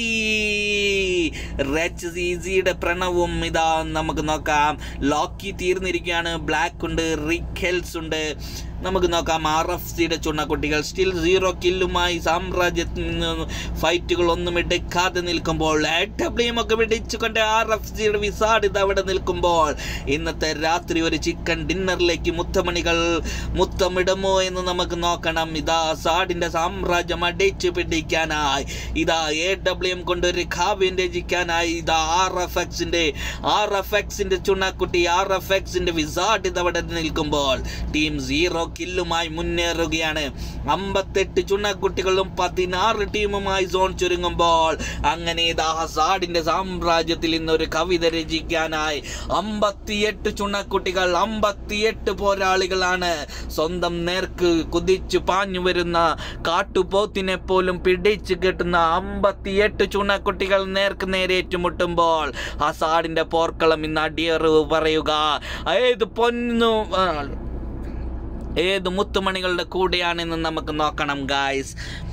H E സിയുടെ പ്രണവും ഇതാ നമുക്ക് നോക്കാം ലോക്കി തീർന്നിരിക്കുകയാണ് ബ്ലാക്ക് ഉണ്ട് റിഖെൽസ് ഉണ്ട് നമുക്ക് നോക്കാം ആർ എഫ് സിയുടെ ചുണ്ണക്കുട്ടികൾ സ്റ്റിൽ സീറോ കില്ലുമായി സാമ്രാജ്യത്തിൽ നിന്ന് ഫൈറ്റുകൾ ഒന്നും എടുക്കാതെ നിൽക്കുമ്പോൾ ഡബ്ല്യൂം ഒക്കെ പിടിച്ചുകൊണ്ട് ആർ എഫ് സിയുടെ വിസാഡ് ഇത് അവിടെ നിൽക്കുമ്പോൾ ഇന്നത്തെ രാത്രി ഒരു ചിക്കൻ ഡിന്നറിലേക്ക് മുത്തമണികൾ മുത്തമിടുമോ എന്ന് നമുക്ക് നോക്കണം ഇതാ സാഡിന്റെ സാമ്രാജ്യം അടിച്ചു പിടിക്കാനായി ഇതാ എ ഡബ്ല്യു എം കൊണ്ട് ഒരു കാവ്യം രചിക്കാനായി ഇതാ ആർ എഫ് എക്സിന്റെ ആർ എഫ് എക്സിന്റെ ചുണ്ണക്കുട്ടി ആർ എഫ് എക്സിന്റെ വിസാഡ് ഇത് അവിടെ നിൽക്കുമ്പോൾ ടീം സീറോ കില്ലുമായി മുന്നേറുകയാണ് അമ്പത്തെട്ട് ചുണ്ണക്കുട്ടികളും പതിനാറ് ടീമുമായി സോൺ ചുരുങ്ങുമ്പോൾ അങ്ങനെ ഇതാ ഹസാഡിന്റെ സാമ്രാജ്യത്തിൽ ഇന്നൊരു കവിത രചിക്കാനായി അമ്പത്തിയെട്ട് ചുണ്ണക്കുട്ടികൾ അമ്പത്തിയെട്ട് പോരാളികളാണ് സ്വന്തം നേർക്ക് കുതിച്ചു പാഞ്ഞു വരുന്ന കാട്ടുപോത്തിനെ പോലും പിടിച്ചു കെട്ടുന്ന അമ്പത്തിയെട്ട് ചുണ്ണക്കുട്ടികൾ നേർക്ക് നേരെ ഏറ്റുമുട്ടുമ്പോൾ ഹസാഡിന്റെ പോർക്കളം ഇന്ന് അടിയറവ് പറയുക ഏത് പൊന്നു ആ, ഏത് മുത്തുമണികളുടെ കൂടെയാണെന്ന് നമുക്ക് നോക്കണം ഗായ്സ്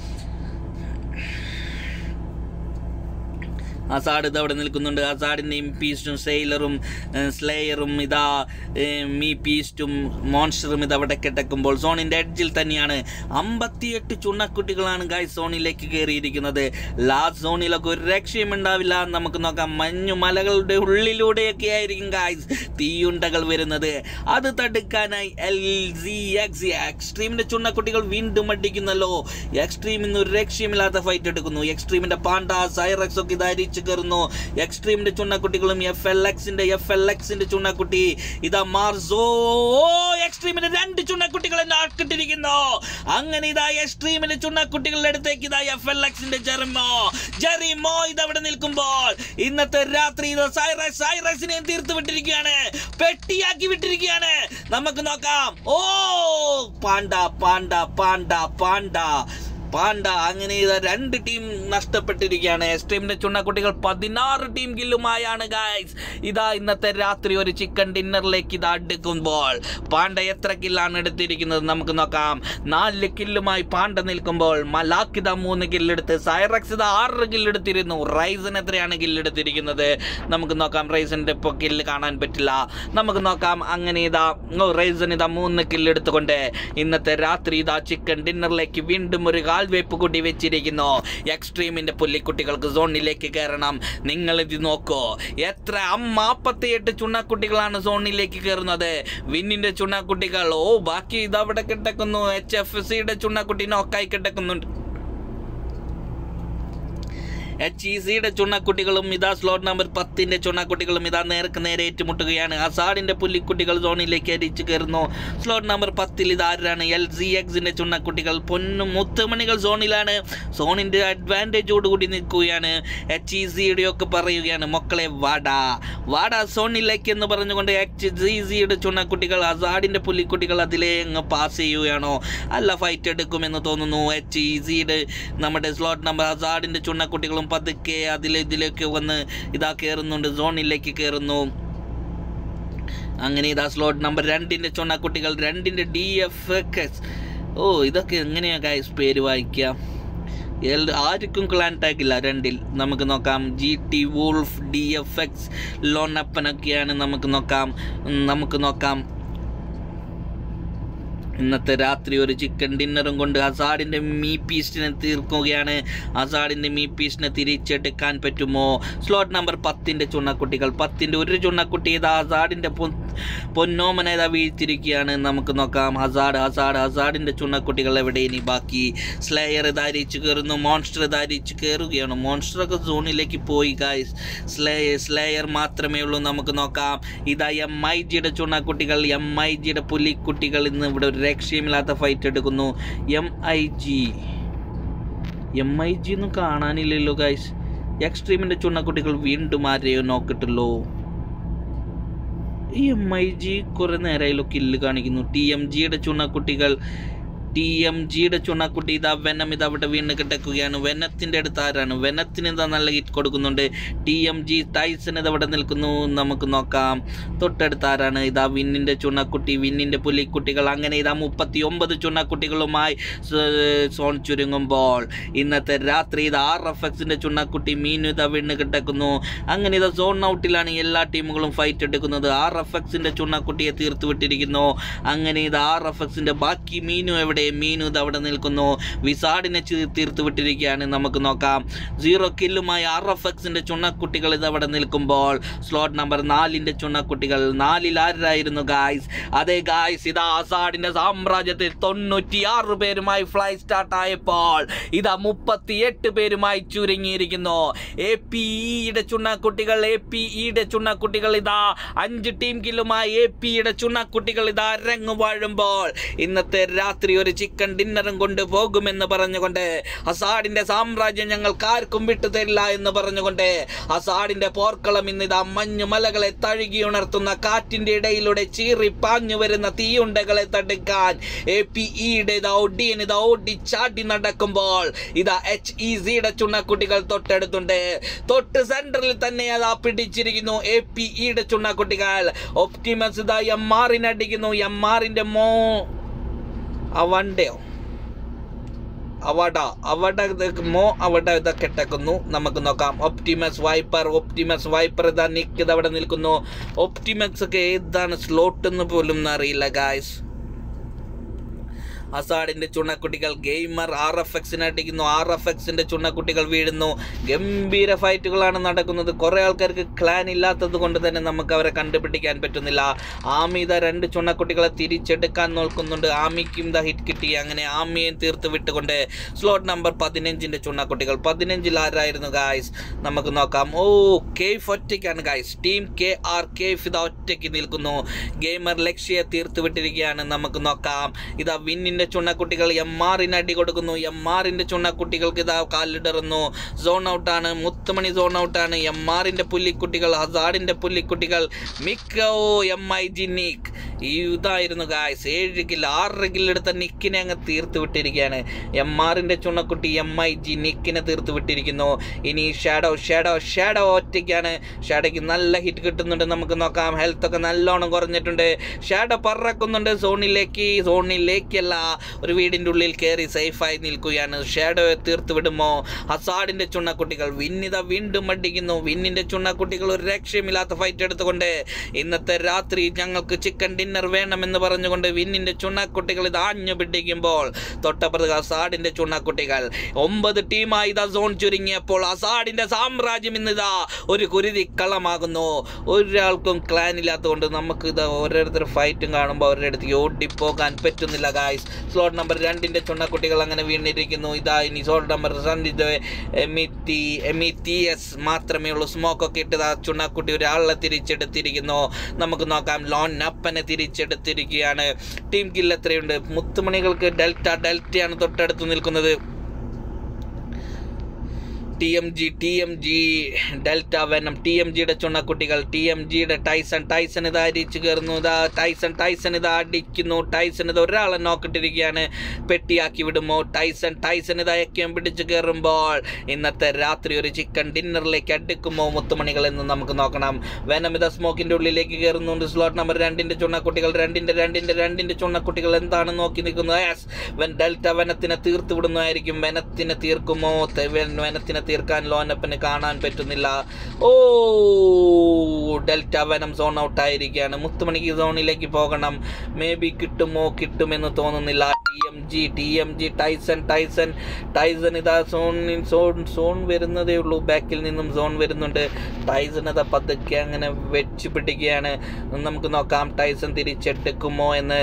അസാഡ് ഇത് അവിടെ നിൽക്കുന്നുണ്ട് അസാഡിൻ്റെയും പീസ്റ്റും സെയിലറും സ്ലേയറും ഇതാ ഏഹ്, മീ പീസ്റ്റും മോൺസ്റ്ററും ഇത് അവിടെ കിടക്കുമ്പോൾ സോണിൻ്റെ എഡ്ജിൽ തന്നെയാണ് അമ്പത്തിയെട്ട് ചുണ്ണക്കുട്ടികളാണ് ഗായ് സോണിലേക്ക് കയറിയിരിക്കുന്നത് ലാസ്റ്റ് സോണിലൊക്കെ ഒരു രക്ഷയും ഉണ്ടാവില്ല നമുക്ക് നോക്കാം മഞ്ഞു മലകളുടെ ഉള്ളിലൂടെയൊക്കെ ആയിരിക്കും ഗായ്സ് തീയുണ്ടകൾ വരുന്നത് അത് തടുക്കാനായി എൽ സി എക്സ് എക്സ്ട്രീമിന്റെ ചുണ്ണക്കുട്ടികൾ വീണ്ടും അടിക്കുന്നല്ലോ എക്സ്ട്രീം ഇന്ന് ഒരു രക്ഷയുമില്ലാത്ത ഫൈറ്റ് എടുക്കുന്നു എക്സ്ട്രീമിന്റെ പാണ്ട സൈറക്സ് ഒക്കെ ഇതായിരിച്ചു കയറുന്നു എക്സ്ട്രീമിന്റെ ചുണ്ണക്കുട്ടികളും എഫ് എൽ എക്സിന്റെ എഫ് എൽ എക്സിന്റെ ചുണ്ണക്കുട്ടി ഇതാ മാർസോ എക്സ്ട്രീമിന്റെ രണ്ട് ചുണ്ണക്കുട്ടികളെ നാക്കിട്ടിരിക്കുന്നു അങ്ങനെ ഇതാ എക്സ്ട്രീമിന്റെ ചുണ്ണക്കുട്ടികളുടെ അടുത്തേക്ക് ഇതാ എഫ് എൽ എക്സിന്റെ ജെറിമോ ജെറിമോ ഇതവിടെ നിൽക്കുമ്പോൾ ഇന്നത്തെ രാത്രി ഇത് സൈറസ് സൈറസിനെ തീർത്ത് വിട്ടിരിക്കുകയാണ് പെട്ടിയാക്കി വിട്ടിരിക്കുകയാണ് നമുക്ക് നോക്കാം ഓ panda panda panda panda panda അങ്ങനെ ഇതാ രണ്ട് ടീം നഷ്ടപ്പെട്ടിരിക്കുകയാണ് എസ് ടീമിന്റെ ചുണ്ണക്കുട്ടികൾ പതിനാറ് ടീം കില്ലുമായാണ് ഗായ്സ് ഇതാ ഇന്നത്തെ രാത്രി ഒരു ചിക്കൻ ഡിന്നറിലേക്ക് ഇതാ അടുക്കുമ്പോൾ പാണ്ട എത്ര കില്ലാണ് എടുത്തിരിക്കുന്നത് നമുക്ക് നോക്കാം നാല് കില്ലുമായി പാണ്ട നിൽക്കുമ്പോൾ മലാക്ക് ഇതാ മൂന്ന് കില്ലെടുത്ത് സൈറക്സ് ഇതാ ആറ് കില്ലെടുത്തിരുന്നു റൈസൻ എത്രയാണ് കില്ലെടുത്തിരിക്കുന്നത് നമുക്ക് നോക്കാം റൈസന്റെ ഇപ്പോൾ കില്ല് കാണാൻ പറ്റില്ല നമുക്ക് നോക്കാം അങ്ങനെ ഇതാ ഓ റൈസൻ ഇതാ മൂന്ന് കില്ലെടുത്തുകൊണ്ട് ഇന്നത്തെ രാത്രി ഇതാ ചിക്കൻ ഡിന്നറിലേക്ക് വീണ്ടും ഒരു കാൽവയ്പ് കൂടി വെച്ചിരിക്കുന്നു എക്സ്ട്രീമിന്റെ പുല്ലിക്കുട്ടികൾക്ക് സോണിലേക്ക് കയറണം നിങ്ങൾ ഇത് നോക്കൂ എത്ര നാൽപ്പത്തിയെട്ട് ചുണ്ണക്കുട്ടികളാണ് സോണിലേക്ക് കയറുന്നത് വിന്നിന്റെ ചുണ്ണക്കുട്ടികൾ ഓ ബാക്കി ഇതവിടെ കിടക്കുന്നു എച്ച് എഫ് സിയുടെ ചുണ്ണക്കുട്ടി നോക്കായി കിടക്കുന്നുണ്ട് എച്ച് ഇ സിയുടെ ചുണ്ണക്കുട്ടികളും ഇതാ സ്ലോട്ട് നമ്പർ പത്തിന്റെ ചുണ്ണക്കുട്ടികളും ഇതാ നേർക്ക് നേരെ ഏറ്റുമുട്ടുകയാണ് അസാഡിന്റെ പുല്ലിക്കുട്ടികൾ സോണിലേക്ക് അരിച്ചു കയറുന്നു സ്ലോട്ട് നമ്പർ പത്തിൽ ഇതാരാണ് എൽ സി എക്സിന്റെ ചുണ്ണക്കുട്ടികൾ പൊന്നും മുത്തുമണികൾ സോണിലാണ് സോണിന്റെ അഡ്വാൻറ്റേജോട് കൂടി നിൽക്കുകയാണ് എച്ച് ഇ സിയുടെ ഒക്കെ പറയുകയാണ് മക്കളെ വാടാ വാടാ സോണിലേക്ക് എന്ന് പറഞ്ഞുകൊണ്ട് എച്ച് ജി സിയുടെ ചുണ്ണക്കുട്ടികൾ അസാഡിന്റെ പുല്ലിക്കുട്ടികൾ അതിലേ അങ്ങ് പാസ് ചെയ്യുകയാണോ അല്ല ഫൈറ്റ് എടുക്കുമെന്ന് തോന്നുന്നു എച്ച് ഇ സിയുടെ നമ്മുടെ സ്ലോട്ട് നമ്പർ അസാഡിന്റെ ചുണ്ണക്കുട്ടികളും പതുക്കെ അതിലെ ഇതിലേക്ക് വന്ന് ഇതാ കയറുന്നുണ്ട് സോണിലേക്ക് കയറുന്നു അങ്ങനെ ഇതാ സ്ലോട്ട് നമ്പർ രണ്ടിന്റെ ചുണ്ണക്കുട്ടികൾ രണ്ടിന്റെ ഡി എഫ് എക്സ് ഓ ഇതൊക്കെ എങ്ങനെയാ ഗൈസ് പേര് വായിക്കാം എൽ- ആർക്കും ക്ലാൻ ടാഗ് ഇല്ല രണ്ടിൽ നമുക്ക് നോക്കാം G T wolf D F X ലോണപ്പനൊക്കെയാണ് നമുക്ക് നോക്കാം ഉം, നമുക്ക് നോക്കാം ഇന്നത്തെ രാത്രി ഒരു ചിക്കൻ ഡിന്നറും കൊണ്ട് അസാഡിൻ്റെ മീ പീസിനെ തീർക്കുകയാണ് അസാഡിൻ്റെ മീ പീസിനെ തിരിച്ചെടുക്കാൻ പറ്റുമോ സ്ലോട്ട് നമ്പർ പത്തിൻ്റെ ചുണ്ണക്കുട്ടികൾ പത്തിൻ്റെ ഒരു ചുണ്ണക്കുട്ടി ഇതാ അസാഡിൻ്റെ പൊന്നോമന ഇതാ വീഴ്ത്തിരിക്കുകയാണ് നമുക്ക് നോക്കാം ഹസാഡ് ഹസാഡ് ഹസാഡിൻ്റെ ചുണ്ണക്കുട്ടികൾ എവിടെ ഇനി ബാക്കി സ്ലേയർ ധാരിച്ച് കയറുന്നു മോൺസ്റ്റർ ധാരിച്ച് കയറുകയാണ് മോൺസ്റ്ററൊക്കെ സോണിലേക്ക് പോയി ഗായ്സ് സ്ലേയർ സ്ലേയർ മാത്രമേ ഉള്ളൂ നമുക്ക് നോക്കാം ഇതാ എം ഐ ജിയുടെ ചുണ്ണക്കുട്ടികൾ എം ഐ ജിയുടെ പുലിക്കുട്ടികൾ ഇന്ന് ഇവിടെ ഒരു രക്ഷയുമില്ലാത്ത ഫൈറ്റ് എടുക്കുന്നു M I G M I G ഒന്നും കാണാനില്ലല്ലോ ഗൈസ് എക്സ്ട്രീമിന്റെ ചുണ്ണക്കുട്ടികൾ വീണ്ടും ആരെയോ നോക്കിട്ടല്ലോ ഈ എം ഐ ജി കുറെ നേരമായല്ലോ കില്ല് കാണിക്കുന്നു ടി എം ജിയുടെ ചുണ്ണക്കുട്ടികൾ ടി എം ജിയുടെ ചുണ്ണക്കുട്ടി ഇതാ വെനം ഇത് അവിടെ വീണ് കിടക്കുകയാണ് വെനത്തിൻ്റെ അടുത്ത് ആരാണ് വെനത്തിന് ഇതാ നല്ല ഹിറ്റ് കൊടുക്കുന്നുണ്ട് ടി എം ജി ടൈസൺ ഇത് അവിടെ നിൽക്കുന്നു നമുക്ക് നോക്കാം തൊട്ടടുത്ത് ആരാണ് ഇതാ വിന്നിൻ്റെ ചുണ്ണക്കുട്ടി വിന്നിൻ്റെ പുലിക്കുട്ടികൾ അങ്ങനെ ഇതാ മുപ്പത്തി ഒമ്പത് ചുണ്ണക്കുട്ടികളുമായി സ- സോൺ ചുരുങ്ങുമ്പോൾ ഇന്നത്തെ രാത്രി ഇത് ആർ എഫ് എക്സിൻ്റെ ചുണ്ണക്കുട്ടി മീനു ഇതാ വീണ് കിടക്കുന്നു അങ്ങനെ ഇതാ സോൺ ഔട്ടിലാണ് എല്ലാ ടീമുകളും ഫൈറ്റ് എടുക്കുന്നത് ആർ എഫ് എക്സിൻ്റെ ചുണ്ണക്കുട്ടിയെ തീർത്തു വിട്ടിരിക്കുന്നു അങ്ങനെ ഇത് ആർ എഫ് എക്സിൻ്റെ ബാക്കി മീനു എവിടെ മീനു ഇത് അവിടെ നിൽക്കുന്നു വിസാഡിനെ ചി- തീർത്തു വിട്ടിരിക്കുകയാണ് നമുക്ക് നോക്കാം സീറോ കില്ലുമായി ആർ എഫ് എക്സിൻ്റെ ചുണ്ണക്കുട്ടികൾ ഇത് അവിടെ നിൽക്കുമ്പോൾ സ്ലോട്ട് നമ്പർ നാലിൻ്റെ ചുണ്ണക്കുട്ടികൾ നാലിൽ ആരായിരുന്നു ഗായ്സ് അതെ ഗായ്സ് ഇതാ ആസാഡിന്റെ സാമ്രാജ്യത്തിൽ തൊണ്ണൂറ്റിയാറ് പേരുമായി ഫ്ലൈ സ്റ്റാർട്ട് ആയപ്പോൾ ഇതാ മുപ്പത്തിയെട്ട് പേരുമായി ചുരുങ്ങിയിരിക്കുന്നു എ പി ഇയുടെ ചുണ്ണക്കുട്ടികൾ എ പി ഇയുടെ ചുണ്ണക്കുട്ടികൾ ഇതാ അഞ്ച് ടീം കില്ലുമായി എ പിയുടെ ചുണ്ണക്കുട്ടികൾ ഇതാ അരങ്ങു വാഴുമ്പോൾ ഇന്നത്തെ രാത്രി ഒരു ചിക്കൻ ഡിന്നറും കൊണ്ട് പോകുമെന്ന് പറഞ്ഞുകൊണ്ട് അസാഡിന്റെ സാമ്രാജ്യം ഞങ്ങൾക്ക് ആർക്കും വിട്ടു തരില്ല എന്ന് പറഞ്ഞുകൊണ്ട് അസാഡിന്റെ പോർക്കളം ഇന്ന് ഇതാ മഞ്ഞുമലകളെ തഴുകി ഉണർത്തുന്ന കാറ്റിന്റെ ഇടയിലൂടെ ചീറി പാഞ്ഞു വരുന്ന തീയുണ്ടകളെ തടുക്കാൻ എ പി ഇയുടെ ഇതാ ഒഡിയൻ ഇതാ ഓടി ചാടി നടക്കുമ്പോൾ ഇതാ എച്ച് ഇ സിയുടെ ചുണ്ണക്കുട്ടികൾ തൊട്ടടുത്തുണ്ട് തൊട്ട് സെന്ററിൽ തന്നെ അതാ പിടിച്ചിരിക്കുന്നു എ പി ഇയുടെ ചുണ്ണക്കുട്ടികൾ ഒപ്റ്റിമസ് ഇതാ എം ആറിനടിക്കുന്നു എം ആറിന്റെ മോ അവണ്ടയോ അവട അവട ഇത് മോ അവട ഇതൊക്കെ ഇട്ടേക്കുന്നു നമുക്ക് നോക്കാം ഒപ്റ്റിമസ് വൈപ്പർ ഒപ്റ്റിമസ് വൈപ്പർ ഇതാ നിക്ക് ഇത് അവിടെ നിൽക്കുന്നു ഒപ്റ്റിമക്സ് ഒക്കെ ഏതാണ് സ്ലോട്ട് എന്ന് പോലും അറിയില്ല ഗായ്സ് അസാഡിന്റെ ചുണക്കുട്ടികൾ ഗെയിമർ ആർ എഫ് എക്സിനെ അടിക്കുന്നു ആർ എഫ് എക്സിന്റെ ചുണക്കുട്ടികൾ വീഴുന്നു ഗംഭീര ഫൈറ്റുകളാണ് നടക്കുന്നത് കുറെ ആൾക്കാർക്ക് ക്ലാൻ ഇല്ലാത്തത് കൊണ്ട് തന്നെ നമുക്ക് അവരെ കണ്ടുപിടിക്കാൻ പറ്റുന്നില്ല ആമി ഇതാ രണ്ട് ചുണക്കുട്ടികളെ തിരിച്ചെടുക്കാൻ നോക്കുന്നുണ്ട് ആമിക്കും ഇതാ ഹിറ്റ് കിട്ടി അങ്ങനെ ആമിയെയും തീർത്ത് വിട്ടുകൊണ്ട് സ്ലോട്ട് നമ്പർ പതിനഞ്ചിന്റെ ചുണക്കുട്ടികൾ പതിനഞ്ചിൽ ആരായിരുന്നു ഗായ്സ് നമുക്ക് നോക്കാം ഓ കേഫ് ഒറ്റയ്ക്കാണ് ഗായ്സ് ടീം കെ ആർ കേഫ് ഇതാ ഒറ്റയ്ക്ക് നിൽക്കുന്നു ഗെയിമർ ലക്ഷ്യെ തീർത്ത് വിട്ടിരിക്കുകയാണ് നമുക്ക് നോക്കാം ഇതാ വിന്നിന്റെ ചുണ്ണക്കുട്ടികൾ എം ആറിന് അടി കൊടുക്കുന്നു എം ആറിന്റെ ചുണ്ണക്കുട്ടികൾക്ക് ഇതാ കാലിടറുന്നു സോൺ ഔട്ടാണ് മുത്തുമണി സോൺ ഔട്ടാണ് എം ആറിന്റെ പുല്ലിക്കുട്ടികൾ ഹസാഡിന്റെ പുല്ലിക്കുട്ടികൾ മിക്കോ എം ഐ ജി നിക് ഇതായിരുന്നു ഗായ്സ് ഏഴ് കിൽ ആറ് കിൽ എടുത്ത നിക്കിനെ അങ്ങ് തീർത്ത് വിട്ടിരിക്കുകയാണ് എം ആറിന്റെ ചുണ്ണക്കുട്ടി എം ഐ ജി നിക്കിനെ തീർത്ത് വിട്ടിരിക്കുന്നു ഇനി ഷാഡോ ഷാഡോ ഷാഡോ ഒറ്റയ്ക്കാണ് ഷാഡോയ്ക്ക് നല്ല ഹിറ്റ് കിട്ടുന്നുണ്ട് നമുക്ക് നോക്കാം ഹെൽത്ത് ഒക്കെ നല്ലോണം കുറഞ്ഞിട്ടുണ്ട് ഷാഡോ പറക്കുന്നുണ്ട് സോണിലേക്ക് സോണിലേക്കല്ല ഒരു വീടിൻ്റെ ഉള്ളിൽ കയറി സേഫായി നിൽക്കുകയാണ് ഷാഡോയെ തീർത്ത് വിടുമോ ഹസാഡിന്റെ ചുണ്ണക്കുട്ടികൾ വിന്നിത വീണ്ടും അടിക്കുന്നു വിന്നിന്റെ ചുണ്ണക്കുട്ടികൾ ഒരു രക്ഷയുമില്ലാത്ത ഫൈറ്റ് എടുത്തുകൊണ്ട് ഇന്നത്തെ രാത്രി ഞങ്ങൾക്ക് ചിക്കൻ ഡിന്നർ വേണമെന്ന് പറഞ്ഞുകൊണ്ട് വിന്നിന്റെ ചുണ്ണക്കുട്ടികൾ ഇത് ആഞ്ഞു പിടിക്കുമ്പോൾ തൊട്ടപ്പുറത്ത് അസാഡിന്റെ ചുണ്ണക്കുട്ടികൾ ഒമ്പത് ടീമായി ഇതാ സോൺ ചുരുങ്ങിയപ്പോൾ അസാഡിന്റെ സാമ്രാജ്യം ഇന്നിതാ ഒരു കുരുതി കളമാകുന്നു ഒരാൾക്കും ക്ലാൻ ഇല്ലാത്തതുകൊണ്ട് നമുക്ക് ഇത് ഓരോരുത്തർ ഫൈറ്റും കാണുമ്പോൾ അവരുടെ അടുത്ത് ഓടിപ്പോകാൻ പറ്റുന്നില്ല ഗായ്സ് സ്ലോട്ട് നമ്പർ രണ്ടിന്റെ ചുണ്ണക്കുട്ടികൾ അങ്ങനെ വീണിരിക്കുന്നു ഇതാ ഇനി സ്ലോട്ട് നമ്പർ രണ്ടിന്റെ എമിത്തി എമിത്തി എസ് മാത്രമേ ഉള്ളൂ സ്മോക്ക് ഒക്കെ ഇട്ട് ഇതാ ചുണ്ണക്കുട്ടി ഒരാളെ തിരിച്ചെടുത്തിരിക്കുന്നു നമുക്ക് നോക്കാം ലോൺ അപ്പനെ തിരിച്ചെടുത്തിരിക്കുകയാണ് ടീം കിൽ എത്രയുണ്ട് മുത്തുമണികൾക്ക് ഡെൽറ്റ ഡെൽറ്റയാണ് തൊട്ടടുത്ത് നിൽക്കുന്നത് T M G T M G Delta Venom T M ജിയുടെ ചുണ്ണക്കുട്ടികൾ ടി എം ജിയുടെ ടൈസൺ ടൈസൺ ഇതാ അരിച്ചു കയറുന്നു ഇതാ ടൈസൺ ടൈസൺ ഇതാ അടിക്കുന്നു ടൈസൺ ഇത് ഒരാളെ നോക്കിട്ടിരിക്കുകയാണ് പെട്ടിയാക്കി വിടുമോ ടൈസൺ ടൈസൺ ഇതാ എക്കം പിടിച്ച് കയറുമ്പോൾ ഇന്നത്തെ രാത്രി ഒരു ചിക്കൻ ഡിന്നറിലേക്ക് അടുക്കുമോ മുത്തുമണികൾ എന്ന് നമുക്ക് നോക്കണം വെനം ഇതാ സ്മോക്കിന്റെ ഉള്ളിലേക്ക് കയറുന്നുണ്ട് സ്ലോട്ട് നമ്പർ രണ്ടിന്റെ ചുണ്ണക്കുട്ടികൾ രണ്ടിന്റെ രണ്ടിന്റെ രണ്ടിന്റെ ചുണ്ണക്കുട്ടികൾ എന്താണ് നോക്കി നിൽക്കുന്നത് യെസ് വെൻ ഡെൽറ്റ വനത്തിനെ തീർത്ത് വിടുന്നതായിരിക്കും വനത്തിനെ തീർക്കുമോ തെ- വെൻ- വനത്തിനെ തീർക്കാൻ ലോനപ്പന് കാണാൻ പറ്റുന്നില്ല ഓ ഡെൽറ്റ വനം സോൺ ഔട്ട് ആയിരിക്കുകയാണ് മുത്തുമണിക്ക് സോണിലേക്ക് പോകണം മേ ബി കിട്ടുമോ കിട്ടുമെന്ന് തോന്നുന്നില്ല T M G T M G Tyson Tyson Tyson ഇതാ സോണിൽ സോൺ സോൺ വരുന്നതേ ഉള്ളൂ ബാക്കിൽ നിന്നും സോൺ വരുന്നുണ്ട് ടൈസൺ ഇതാ പതുക്കെ അങ്ങനെ വെച്ച് പിടിക്കുകയാണ് നമുക്ക് നോക്കാം ടൈസൺ തിരിച്ചെടുക്കുമോ എന്ന്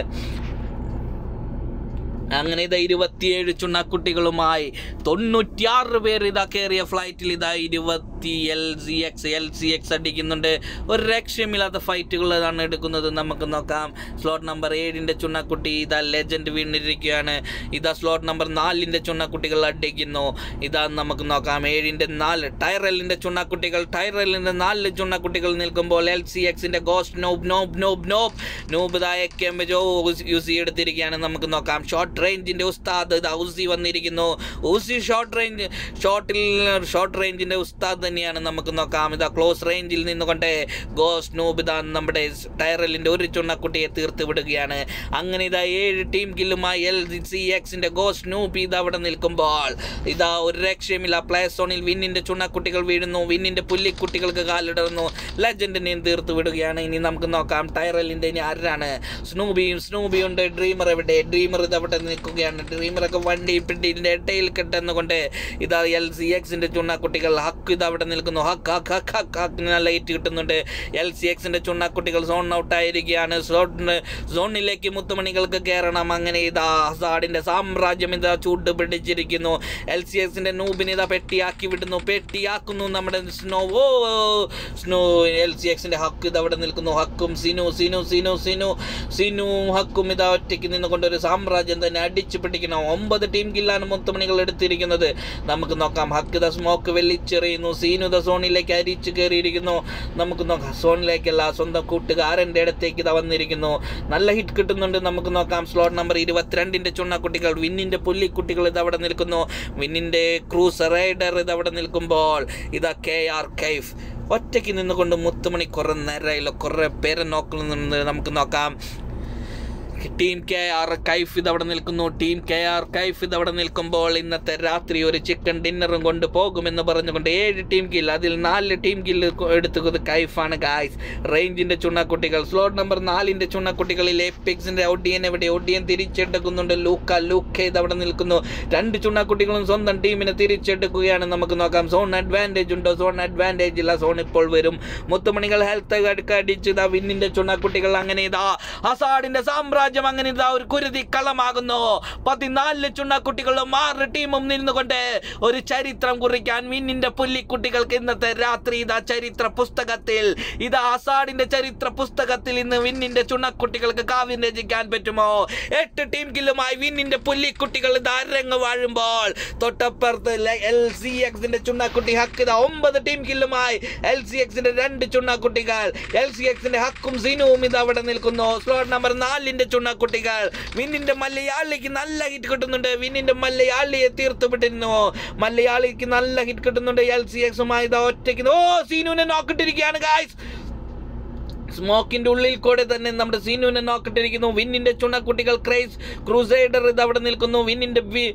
അങ്ങനെ ഇതാ ഇരുപത്തിയേഴ് ചുണ്ണക്കുട്ടികളുമായി തൊണ്ണൂറ്റിയാറ് പേർ ഇതാ കയറിയ ഫ്ലൈറ്റിൽ ഇതാ ഇരുപത്തി L C X L C X അടിക്കുന്നുണ്ട് ഒരു രക്ഷയുമില്ലാത്ത ഫൈറ്റുകളാണ് എടുക്കുന്നത് നമുക്ക് നോക്കാം സ്ലോട്ട് നമ്പർ ഏഴിൻ്റെ ചുണ്ണക്കുട്ടി ഇതാ ലെജൻഡ് വീണിരിക്കുകയാണ് ഇതാ സ്ലോട്ട് നമ്പർ നാലിൻ്റെ ചുണ്ണക്കുട്ടികൾ അടിക്കുന്നു ഇതാ നമുക്ക് നോക്കാം ഏഴിൻ്റെ നാല് ടൈറലിൻ്റെ ചുണ്ണക്കുട്ടികൾ ടൈറലിൻ്റെ നാലില് ചുണ്ണക്കുട്ടികൾ നിൽക്കുമ്പോൾ എൽ സി എക്സിൻ്റെ ghost noob noob noob noob noob ഇതാ എക്കോ യൂസ് ചെയ്തെടുത്തിരിക്കുകയാണ് നമുക്ക് നോക്കാം ഷോർട്ട് റേഞ്ചിന്റെ ഉസ്താദ് ഇത് ഊസി വന്നിരിക്കുന്നു ഊസി ഷോർട്ട് റേഞ്ച് ഷോർട്ടിൽ ഷോർട്ട് റേഞ്ചിന്റെ ഉസ്താദ് തന്നെയാണ് നമുക്ക് നോക്കാം ഇതാ ക്ലോസ് റേഞ്ചിൽ നിന്നുകൊണ്ട് ഗോസ് നൂബ് ഇതാ നമ്മുടെ ടയറലിന്റെ ഒരു ചുണ്ണക്കുട്ടിയെ തീർത്ത് വിടുകയാണ് അങ്ങനെ ഇതാ ഏഴ് ടീം കില്ലുമായി എൽ സി എക്സിന്റെ ഗോസ് നൂബ് ഇത് അവിടെ നിൽക്കുമ്പോൾ ഇതാ ഒരു രക്ഷയുമില്ല പ്ലേ സോണിൽ വിന്നിന്റെ ചുണ്ണക്കുട്ടികൾ വീഴുന്നു വിന്നിന്റെ പുല്ലിക്കുട്ടികൾക്ക് കാലിടുന്നു ലെജൻഡിനെയും തീർത്ത് വിടുകയാണ് ഇനി നമുക്ക് നോക്കാം ടയറലിന്റെ ഇനി ആരാണ് സ്നൂബിയും സ്നൂബിയും ഉണ്ട് ഡ്രീമർ എവിടെ ഡ്രീമർ ഇത് അവിടെ നിൽക്കുകയാണ് ഡ്രീമറൊക്കെ വണ്ടി പിടിന്റെ ഇടയിൽ കിട്ടുന്നുകൊണ്ട് ഇതാ എൽ സി എക്സിന്റെ ചുണ്ണാക്കുട്ടികൾ ഹക്ക് ഇത് അവിടെ നിൽക്കുന്നു ഹക്ക് ഹക്ക് ഹക്ക് ഹക്ക് ഹക്ക് നല്ല ലൈറ്റ് കിട്ടുന്നുണ്ട് എൽ സി എക്സിന്റെ ചുണ്ണാക്കുട്ടികൾ സോൺ ഔട്ട് ആയിരിക്കുകയാണ് സോണിന് സോണിലേക്ക് മുത്തുമണികൾക്ക് കയറണം അങ്ങനെ ഇതാ ഹസാഡിന്റെ സാമ്രാജ്യം ഇതാ ചൂട് പിടിച്ചിരിക്കുന്നു എൽ സി എക്സിന്റെ നൂബിനെ ഇതാ പെട്ടിയാക്കി വിടുന്നു പെട്ടിയാക്കുന്നു നമ്മുടെ സ്നോ ഓ സ്നോ എൽ സി എക്സിന്റെ ഹക്ക് ഇത് അവിടെ നിൽക്കുന്നു ഹക്കും സിനു സിനു സിനു സിനു സിനു ഹക്കും ഇതാ ഒറ്റയ്ക്ക് നിന്നുകൊണ്ട് ഒരു സാമ്രാജ്യം തന്നെ അടിച്ചു പിടിക്കണം ഒമ്പത് ടീം കില്ലാണ് മുത്തുമണികൾ എടുത്തിരിക്കുന്നത് നമുക്ക് നോക്കാം ഹക്ക് ദ സ്മോക്ക് വെള്ളിച്ചെറിയുന്നു സീനു ദ സോണിലേക്ക് അരിച്ചു കയറിയിരിക്കുന്നു നമുക്ക് നോക്കാം സോണിലേക്കല്ല സ്വന്തം കൂട്ടുകാരൻ്റെ അടുത്തേക്ക് ഇതാ വന്നിരിക്കുന്നു നല്ല ഹിറ്റ് കിട്ടുന്നുണ്ട് നമുക്ക് നോക്കാം സ്ലോട്ട് നമ്പർ ഇരുപത്തിരണ്ടിന്റെ ചുണ്ണക്കുട്ടികൾ വിന്നിന്റെ പുല്ലിക്കുട്ടികൾ ഇത് അവിടെ നിൽക്കുന്നു വിന്നിന്റെ ക്രൂസ് റൈഡർ ഇത് അവിടെ നിൽക്കുമ്പോൾ ഇതാ കെ ആർ കൈഫ് ഒറ്റയ്ക്ക് നിന്നുകൊണ്ട് മുത്തുമണി കുറേ നേരമായില്ല കുറേ പേരെ നോക്കുന്നുണ്ട് നമുക്ക് നോക്കാം ടീം കെ ആർ കൈഫ് ഇത് അവിടെ നിൽക്കുന്നു ടീം കെ ആർ കൈഫ് ഇത് അവിടെ നിൽക്കുമ്പോൾ ഇന്നത്തെ രാത്രി ഒരു ചിക്കൻ ഡിന്നറും കൊണ്ട് പോകുമെന്ന് പറഞ്ഞുകൊണ്ട് ഏഴ് ടീം കിൽ അതിൽ നാല് ടീം കില്ല് എടുത്തത് കൈഫാണ് ഗായ്സ് റേഞ്ചിന്റെ ചുണ്ണക്കുട്ടികൾ സ്ലോട്ട് നമ്പർ നാലിന്റെ ചുണ്ണക്കുട്ടികളിൽ എപ്പിക്സിന്റെ ഒഡിയൻ എവിടെ ഒഡിയൻ തിരിച്ചെടുക്കുന്നുണ്ട് ലൂക്ക ലൂക്ക ഇത് അവിടെ നിൽക്കുന്നു രണ്ട് ചുണ്ണക്കുട്ടികളും സ്വന്തം ടീമിനെ തിരിച്ചെടുക്കുകയാണ് നമുക്ക് നോക്കാം സോൺ അഡ്വാൻറ്റേജ് ഉണ്ടോ സോൺ അഡ്വാൻറ്റേജ് ഇല്ല സോൺ ഇപ്പോൾ വരും മുത്തുമണികൾ ഹെൽത്ത് അടിച്ച് ഇതാ വിന്നിന്റെ ചുണ്ണക്കുട്ടികൾ അങ്ങനെ ഇതാ അസാഡിന്റെ സാമ്രാജ്യം അങ്ങനെ ഇതാ ഒരു കുരുതി കളമാകുന്നു പതിനാല് ചുണ്ണക്കുട്ടികളും ആറ് ടീമും നിന്നുകൊണ്ട് ഒരു ചരിത്രം കുറിക്കാൻ വിന്നിന്റെ പുല്ലിക്കുട്ടികൾക്ക് ഇന്നത്തെ രാത്രി ഇതാ ചരിത്ര പുസ്തകത്തിൽ ഇതാ അസാഡിന്റെ ചരിത്ര പുസ്തകത്തിൽ ഇന്ന് വിന്നിന്റെ ചുണ്ണക്കുട്ടികൾക്ക് കാവ്യം രചിക്കാൻ പറ്റുമോ എട്ട് ടീം കില്ലുമായി വിന്നിന്റെ പുല്ലിക്കുട്ടികൾ ഇതാ അരങ്ങ് വാഴുമ്പോൾ തൊട്ടപ്പുറത്ത് എൽ സി എക്സിന്റെ ചുണ്ണക്കുട്ടി ഹക്ക് ഇതാ ഒമ്പത് ടീം കില്ലുമായി എൽ സി എക്സിന്റെ രണ്ട് ചുണ്ണക്കുട്ടികൾ എൽ സി എക്സിന്റെ ഹക്കും സിനുവും ഇത് അവിടെ നിൽക്കുന്നു സ്ലോട്ട് നമ്പർ നാലിന്റെ ചുണ്ണക്കുട്ടികൾ വിന്നിന്റെ മലയാളിക്ക് നല്ല ഹിറ്റ് കിട്ടുന്നുണ്ട് വിന്നിന്റെ മലയാളിയെ തീർത്തു വിട്ടിരുന്നു മലയാളിക്ക് നല്ല ഹിറ്റ് കിട്ടുന്നുണ്ട് എൽ സി എക്സുമായി ഇതാ ഒറ്റയ്ക്ക് ഓ സീനുവിനെ നോക്കിട്ടിരിക്കുകയാണ് ഗായ്സ് സ്മോക്കിന്റെ ഉള്ളിൽ കൂടെ തന്നെ നമ്മുടെ സീനുവിനെ നോക്കിട്ടിരിക്കുന്നു വിന്നിന്റെ ചുണക്കുട്ടികൾ ക്രൈസ് ക്രൂസൈഡർ ഇത് അവിടെ നിൽക്കുന്നു വിന്നിന്റെ വി-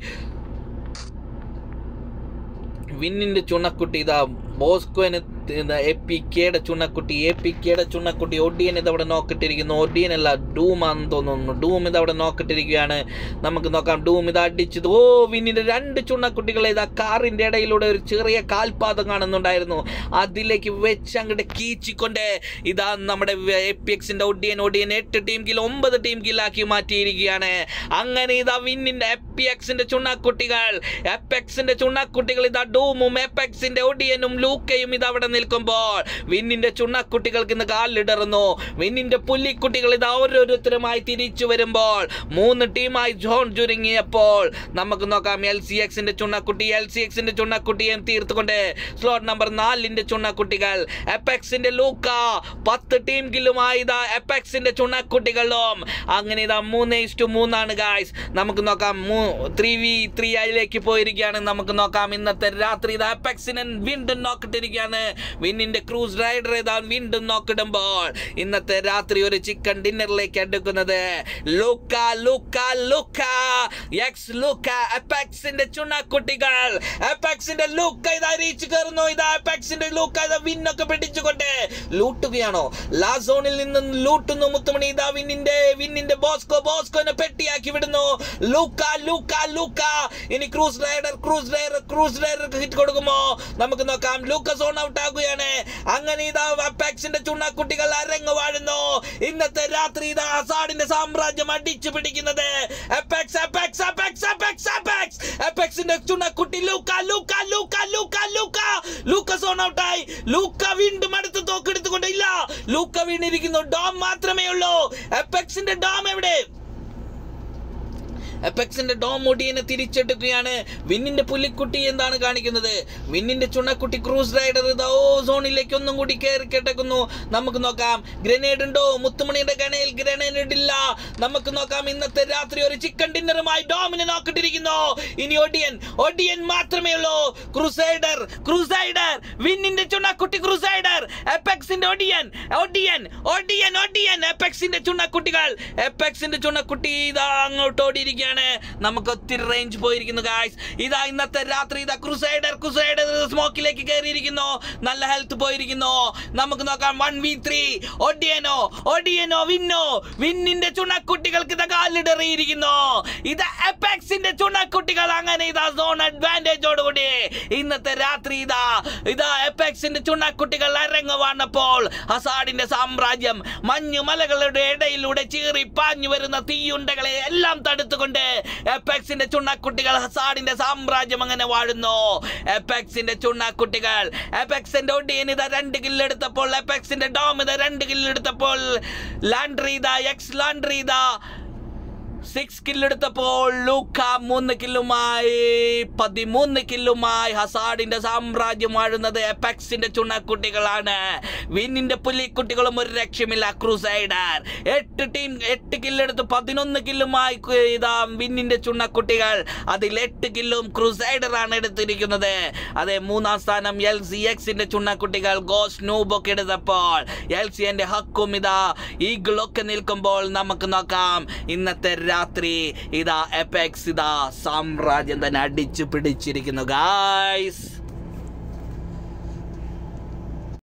വിന്നിന്റെ ചുണക്കുട്ടി ഇതാ ബോസ്കോന് എ പി കെയുടെ ചുണക്കുട്ടി എ പി കെയുടെ ചുണക്കുട്ടി ഒഡിയൻ ഇതവിടെ നോക്കിട്ടിരിക്കുന്നു ഒഡിയൻ അല്ല ഡൂം ആണെന്ന് തോന്നുന്നു ഡൂം ഇതവിടെ നോക്കിട്ടിരിക്കുകയാണ് നമുക്ക് നോക്കാം ഡൂം ഇത് അടിച്ചത് ഓ വിന്നിന്റെ രണ്ട് ചുണക്കുട്ടികളെ ഇതാ കാറിന്റെ ഇടയിലൂടെ ഒരു ചെറിയ കാൽപാദം കാണുന്നുണ്ടായിരുന്നു അതിലേക്ക് വെച്ച് അങ്ങോട്ട് കീച്ചിക്കൊണ്ട് ഇതാ നമ്മുടെ എ പി എക്സിന്റെ ഒഡിയൻ ഒഡിയൻ എട്ട് ടീം കിൽ ഒമ്പത് ടീം കില്ലാക്കി മാറ്റിയിരിക്കുകയാണ് അങ്ങനെ ഇതാ വിന്നിന്റെ എപ്പി എക്സിന്റെ ചുണ്ണാക്കുട്ടികൾ എപ്പെക്സിന്റെ ചുണ്ണാക്കുട്ടികൾ ഇതാ ഡൂമും എപ്പെക്സിന്റെ ഒഡിയനും ലൂക്കയും ഇത് അവിടെ നിൽക്കുമ്പോൾ വിന്നിന്റെ ചുണ്ണാക്കുട്ടികൾക്ക് ഇന്ന് കാലിടറുന്നു വിന്നിന്റെ പുല്ലിക്കുട്ടികൾ ഇത് ഓരോരുത്തരുമായി തിരിച്ചു വരുമ്പോൾ മൂന്ന് ടീമായി ജോൺ ചുരുങ്ങിയപ്പോൾ നമുക്ക് നോക്കാം എൽ സി എക്സിന്റെ ചുണ്ണക്കുട്ടി എൽ സി എക്സിന്റെ ചുണ്ണക്കുട്ടിയെ തീർത്തുകൊണ്ട് സ്ലോട്ട് നമ്പർ നാലിന്റെ ചുണ്ണക്കുട്ടികൾ എപ്പെക്സിന്റെ ലൂക്ക പത്ത് ടീം കില്ലുമായി ഇതാ എപ്പെക്സിന്റെ ചുണ്ണക്കുട്ടികളും അങ്ങനെ ഇതാ മൂന്ന് ഇസ്റ്റു മൂന്നാണ് ഗായ്സ് നമുക്ക് നോക്കാം ത്രീ വി ത്രീ ഐയിലേക്ക് പോയിരിക്കുകയാണ് നമുക്ക് നോക്കാം ഇന്നത്തെ രാത്രി ഇതാ എപ്പെക്സിനെ വീണ്ടും നോക്കിട്ടിരിക്കുകയാണ് വിന്നിന്റെ ക്രൂസ് റൈഡർ ഇതാ വീണ്ടും നോക്കിടുമ്പോൾ ഇന്നത്തെ രാത്രി ഒരു ചിക്കൻ ഡിന്നറിലേക്ക് എടുക്കുന്നത് ലൂക്ക ലൂക്ക ലൂക്ക എക്സ് ലൂക്ക എപ്പെക്സിന്റെ ചുണ്ണക്കുട്ടികൾ എപ്പെക്സിന്റെ ലൂക്ക ഇതാ റീച്ച് കയറുന്നു ഇതാ എപ്പെക്സിന്റെ ലൂക്ക ഇതാ വിന്നൊക്കെ പിടിച്ചുകൊണ്ട് ലൂട്ടുകയാണോ ലാ സോണിൽ നിന്ന് ലൂട്ടുന്നു മുത്തുമണി ഇതാ വിന്നിന്റെ വിന്നിന്റെ ബോസ്കോ ബോസ്കോനെ പെട്ടിയാക്കി വിടുന്നു ലൂക്ക ലൂക്ക ലൂക്ക ഇനി ക്രൂസ് റൈഡർ ക്രൂസ് റൈഡർ ക്രൂസ് റൈഡർക്ക് ഹിറ്റ് കൊടുക്കുമോ നമുക്ക് നോക്കാം ലൂക്ക സോൺ ഔട്ട് ആകുകയാണ് അങ്ങനെ ഇതാ അപ്പാക്സിന്റെ ചുണ്ണക്കുട്ടികൾ അരങ്ങ് വാഴുന്നു ഇന്നത്തെ രാത്രി ഇതാ അസാഡിന്റെ സാമ്രാജ്യം അടിച്ചു പിടിക്കുന്നത് അപ്പാക്സ് അപ്പാക്സ് അപ്പാക്സ് അപ്പാക്സ് അപ്പാക്സ് അപ്പാക്സിന്റെ ചുണ്ണക്കുട്ടി ലൂക്ക ലൂക്ക ലൂക്ക ലൂക്ക ലൂക്ക ലൂക്ക സോൺ ഔട്ടായി ലൂക്ക വീണ്ടും അടുത്ത് തോക്കെടുത്തുകൊണ്ട് ഇല്ല ലൂക്ക വീണിരിക്കുന്നു ഡോം മാത്രമേ ഉള്ളൂ അപ്പെക്സിന്റെ ഡോം എവിടെ എപ്പെക്സിന്റെ ഡോം ഒടിയനെ തിരിച്ചെടുക്കുകയാണ് വിന്നിന്റെ പുലിക്കുട്ടി എന്താണ് കാണിക്കുന്നത് വിന്നിന്റെ ചുണക്കുട്ടി ക്രൂസ് റൈഡർ ഇതാ ഓ സോണിലേക്ക് ഒന്നും കൂടി കയറി കെട്ടക്കുന്നു നമുക്ക് നോക്കാം ഗ്രനേഡ് ഉണ്ടോ മുത്തുമണിയുടെ ഗണയിൽ ഗ്രനേഡ് ഇല്ല നമുക്ക് നോക്കാം ഇന്നത്തെ രാത്രി ഒരു ചിക്കൻ ഡിന്നറുമായി ഡോമിനെ നോക്കിട്ടിരിക്കുന്നു ഇനി ഒടിയൻ ഒടിയൻ മാത്രമേ ഉള്ളൂ ക്രൂസൈഡർ ക്രൂസൈഡർ വിന്നിന്റെ ചുണക്കുട്ടി ക്രൂസൈഡർ എപ്പെക്സിന്റെ ഒടിയൻ ഒടിയൻ ഒടിയൻ ഒടിയൻ എപ്പെക്സിന്റെ ചുണക്കുട്ടികൾ എപ്പെക്സിന്റെ ചുണക്കുട്ടി ഇതാ അങ്ങോട്ട് ഓടിയിരിക്കുകയാണ് നമുക്ക് ഒത്തിരി റേഞ്ച് പോയിരിക്കുന്നു ഗായ്സ് ഇതാ ഇന്നത്തെ രാത്രി ഇതാ ക്രൂസൈഡർ ക്രൂസൈഡർ സ്മോക്കിലേക്ക് കയറിയിരിക്കുന്നു നല്ല ഹെൽത്ത് പോയിരിക്കുന്നു നമുക്ക് നോക്കാം വൺ വി ത്രീ ഒടിയനോ ഒടിയനോ വിന്നോ വിന്നിന്റെ ചുണക്കുട്ടികൾക്ക് ഇതാ കാലിടറിയിരിക്കുന്നു ഇത് എപ്പെക്സിന്റെ ചുണക്കുട്ടികൾ അങ്ങനെ ഇതാ സോൺ അഡ്വാൻറ്റേജോടുകൂടി ഇന്നത്തെ രാത്രി ഇതാ ഇതാ എപ്പെക്സിന്റെ ചുണക്കുട്ടികൾ അരങ്ങ് വന്നപ്പോൾ അസാഡിന്റെ സാമ്രാജ്യം മഞ്ഞു മലകളുടെ ഇടയിലൂടെ ചീറി പാഞ്ഞു വരുന്ന തീയുണ്ടകളെ എല്ലാം തടുത്തുകൊണ്ട് എപ്പെക്സിന്റെ ചുണ്ണക്കുട്ടികൾ ഹസാഡിന്റെ സാമ്രാജ്യം അങ്ങനെ വാഴുന്നു എപ്പെക്സിന്റെ ചുണ്ണക്കുട്ടികൾ എപ്പെക്സിന്റെ ഒടിയൻ ഇതാ രണ്ട് കില്ലെടുത്തപ്പോൾ എപ്പെക്സിന്റെ ഡോം ഇതാ രണ്ട് കില്ലെടുത്തപ്പോൾ ലാൻഡ്രി ഇതാ എക്സ് ലാൻഡ്രി ഇതാ സിക്സ് കില്ലെടുത്തപ്പോൾ ലൂക്ക മൂന്ന് കില്ലുമായി പതിമൂന്ന് കില്ലുമായി ഹസാഡിന്റെ സാമ്രാജ്യം വാഴുന്നത് എപെക്സിന്റെ ചുണക്കുട്ടികളാണ് വിന്നിന്റെ പുലിക്കുട്ടികളും ഒരു രക്ഷമില്ല ക്രൂസൈഡർ എട്ട് ടീം എട്ട് കില്ലെടുത്ത് പതിനൊന്ന് കില്ലുമായി കു- ഇതാ വിന്നിന്റെ ചുണക്കുട്ടികൾ അതിൽ എട്ട് കില്ലും ക്രൂസൈഡർ ആണ് എടുത്തിരിക്കുന്നത് അതെ മൂന്നാം സ്ഥാനം എൽ സി എക്സിന്റെ ചുണക്കുട്ടികൾ ഗോസ് നൂബൊക്കെ എടുത്തപ്പോൾ എൽ സി എന്റെ ഹക്കും ഇതാ ഈഗിളൊക്കെ നിൽക്കുമ്പോൾ നമുക്ക് നോക്കാം ഇന്നത്തെ രാത്രി ഇതാ എപെക്സ് ഇതാ സാമ്രാജ്യം തന്നെ അടിച്ചു പിടിച്ചിരിക്കുന്നു ഗായ്സ്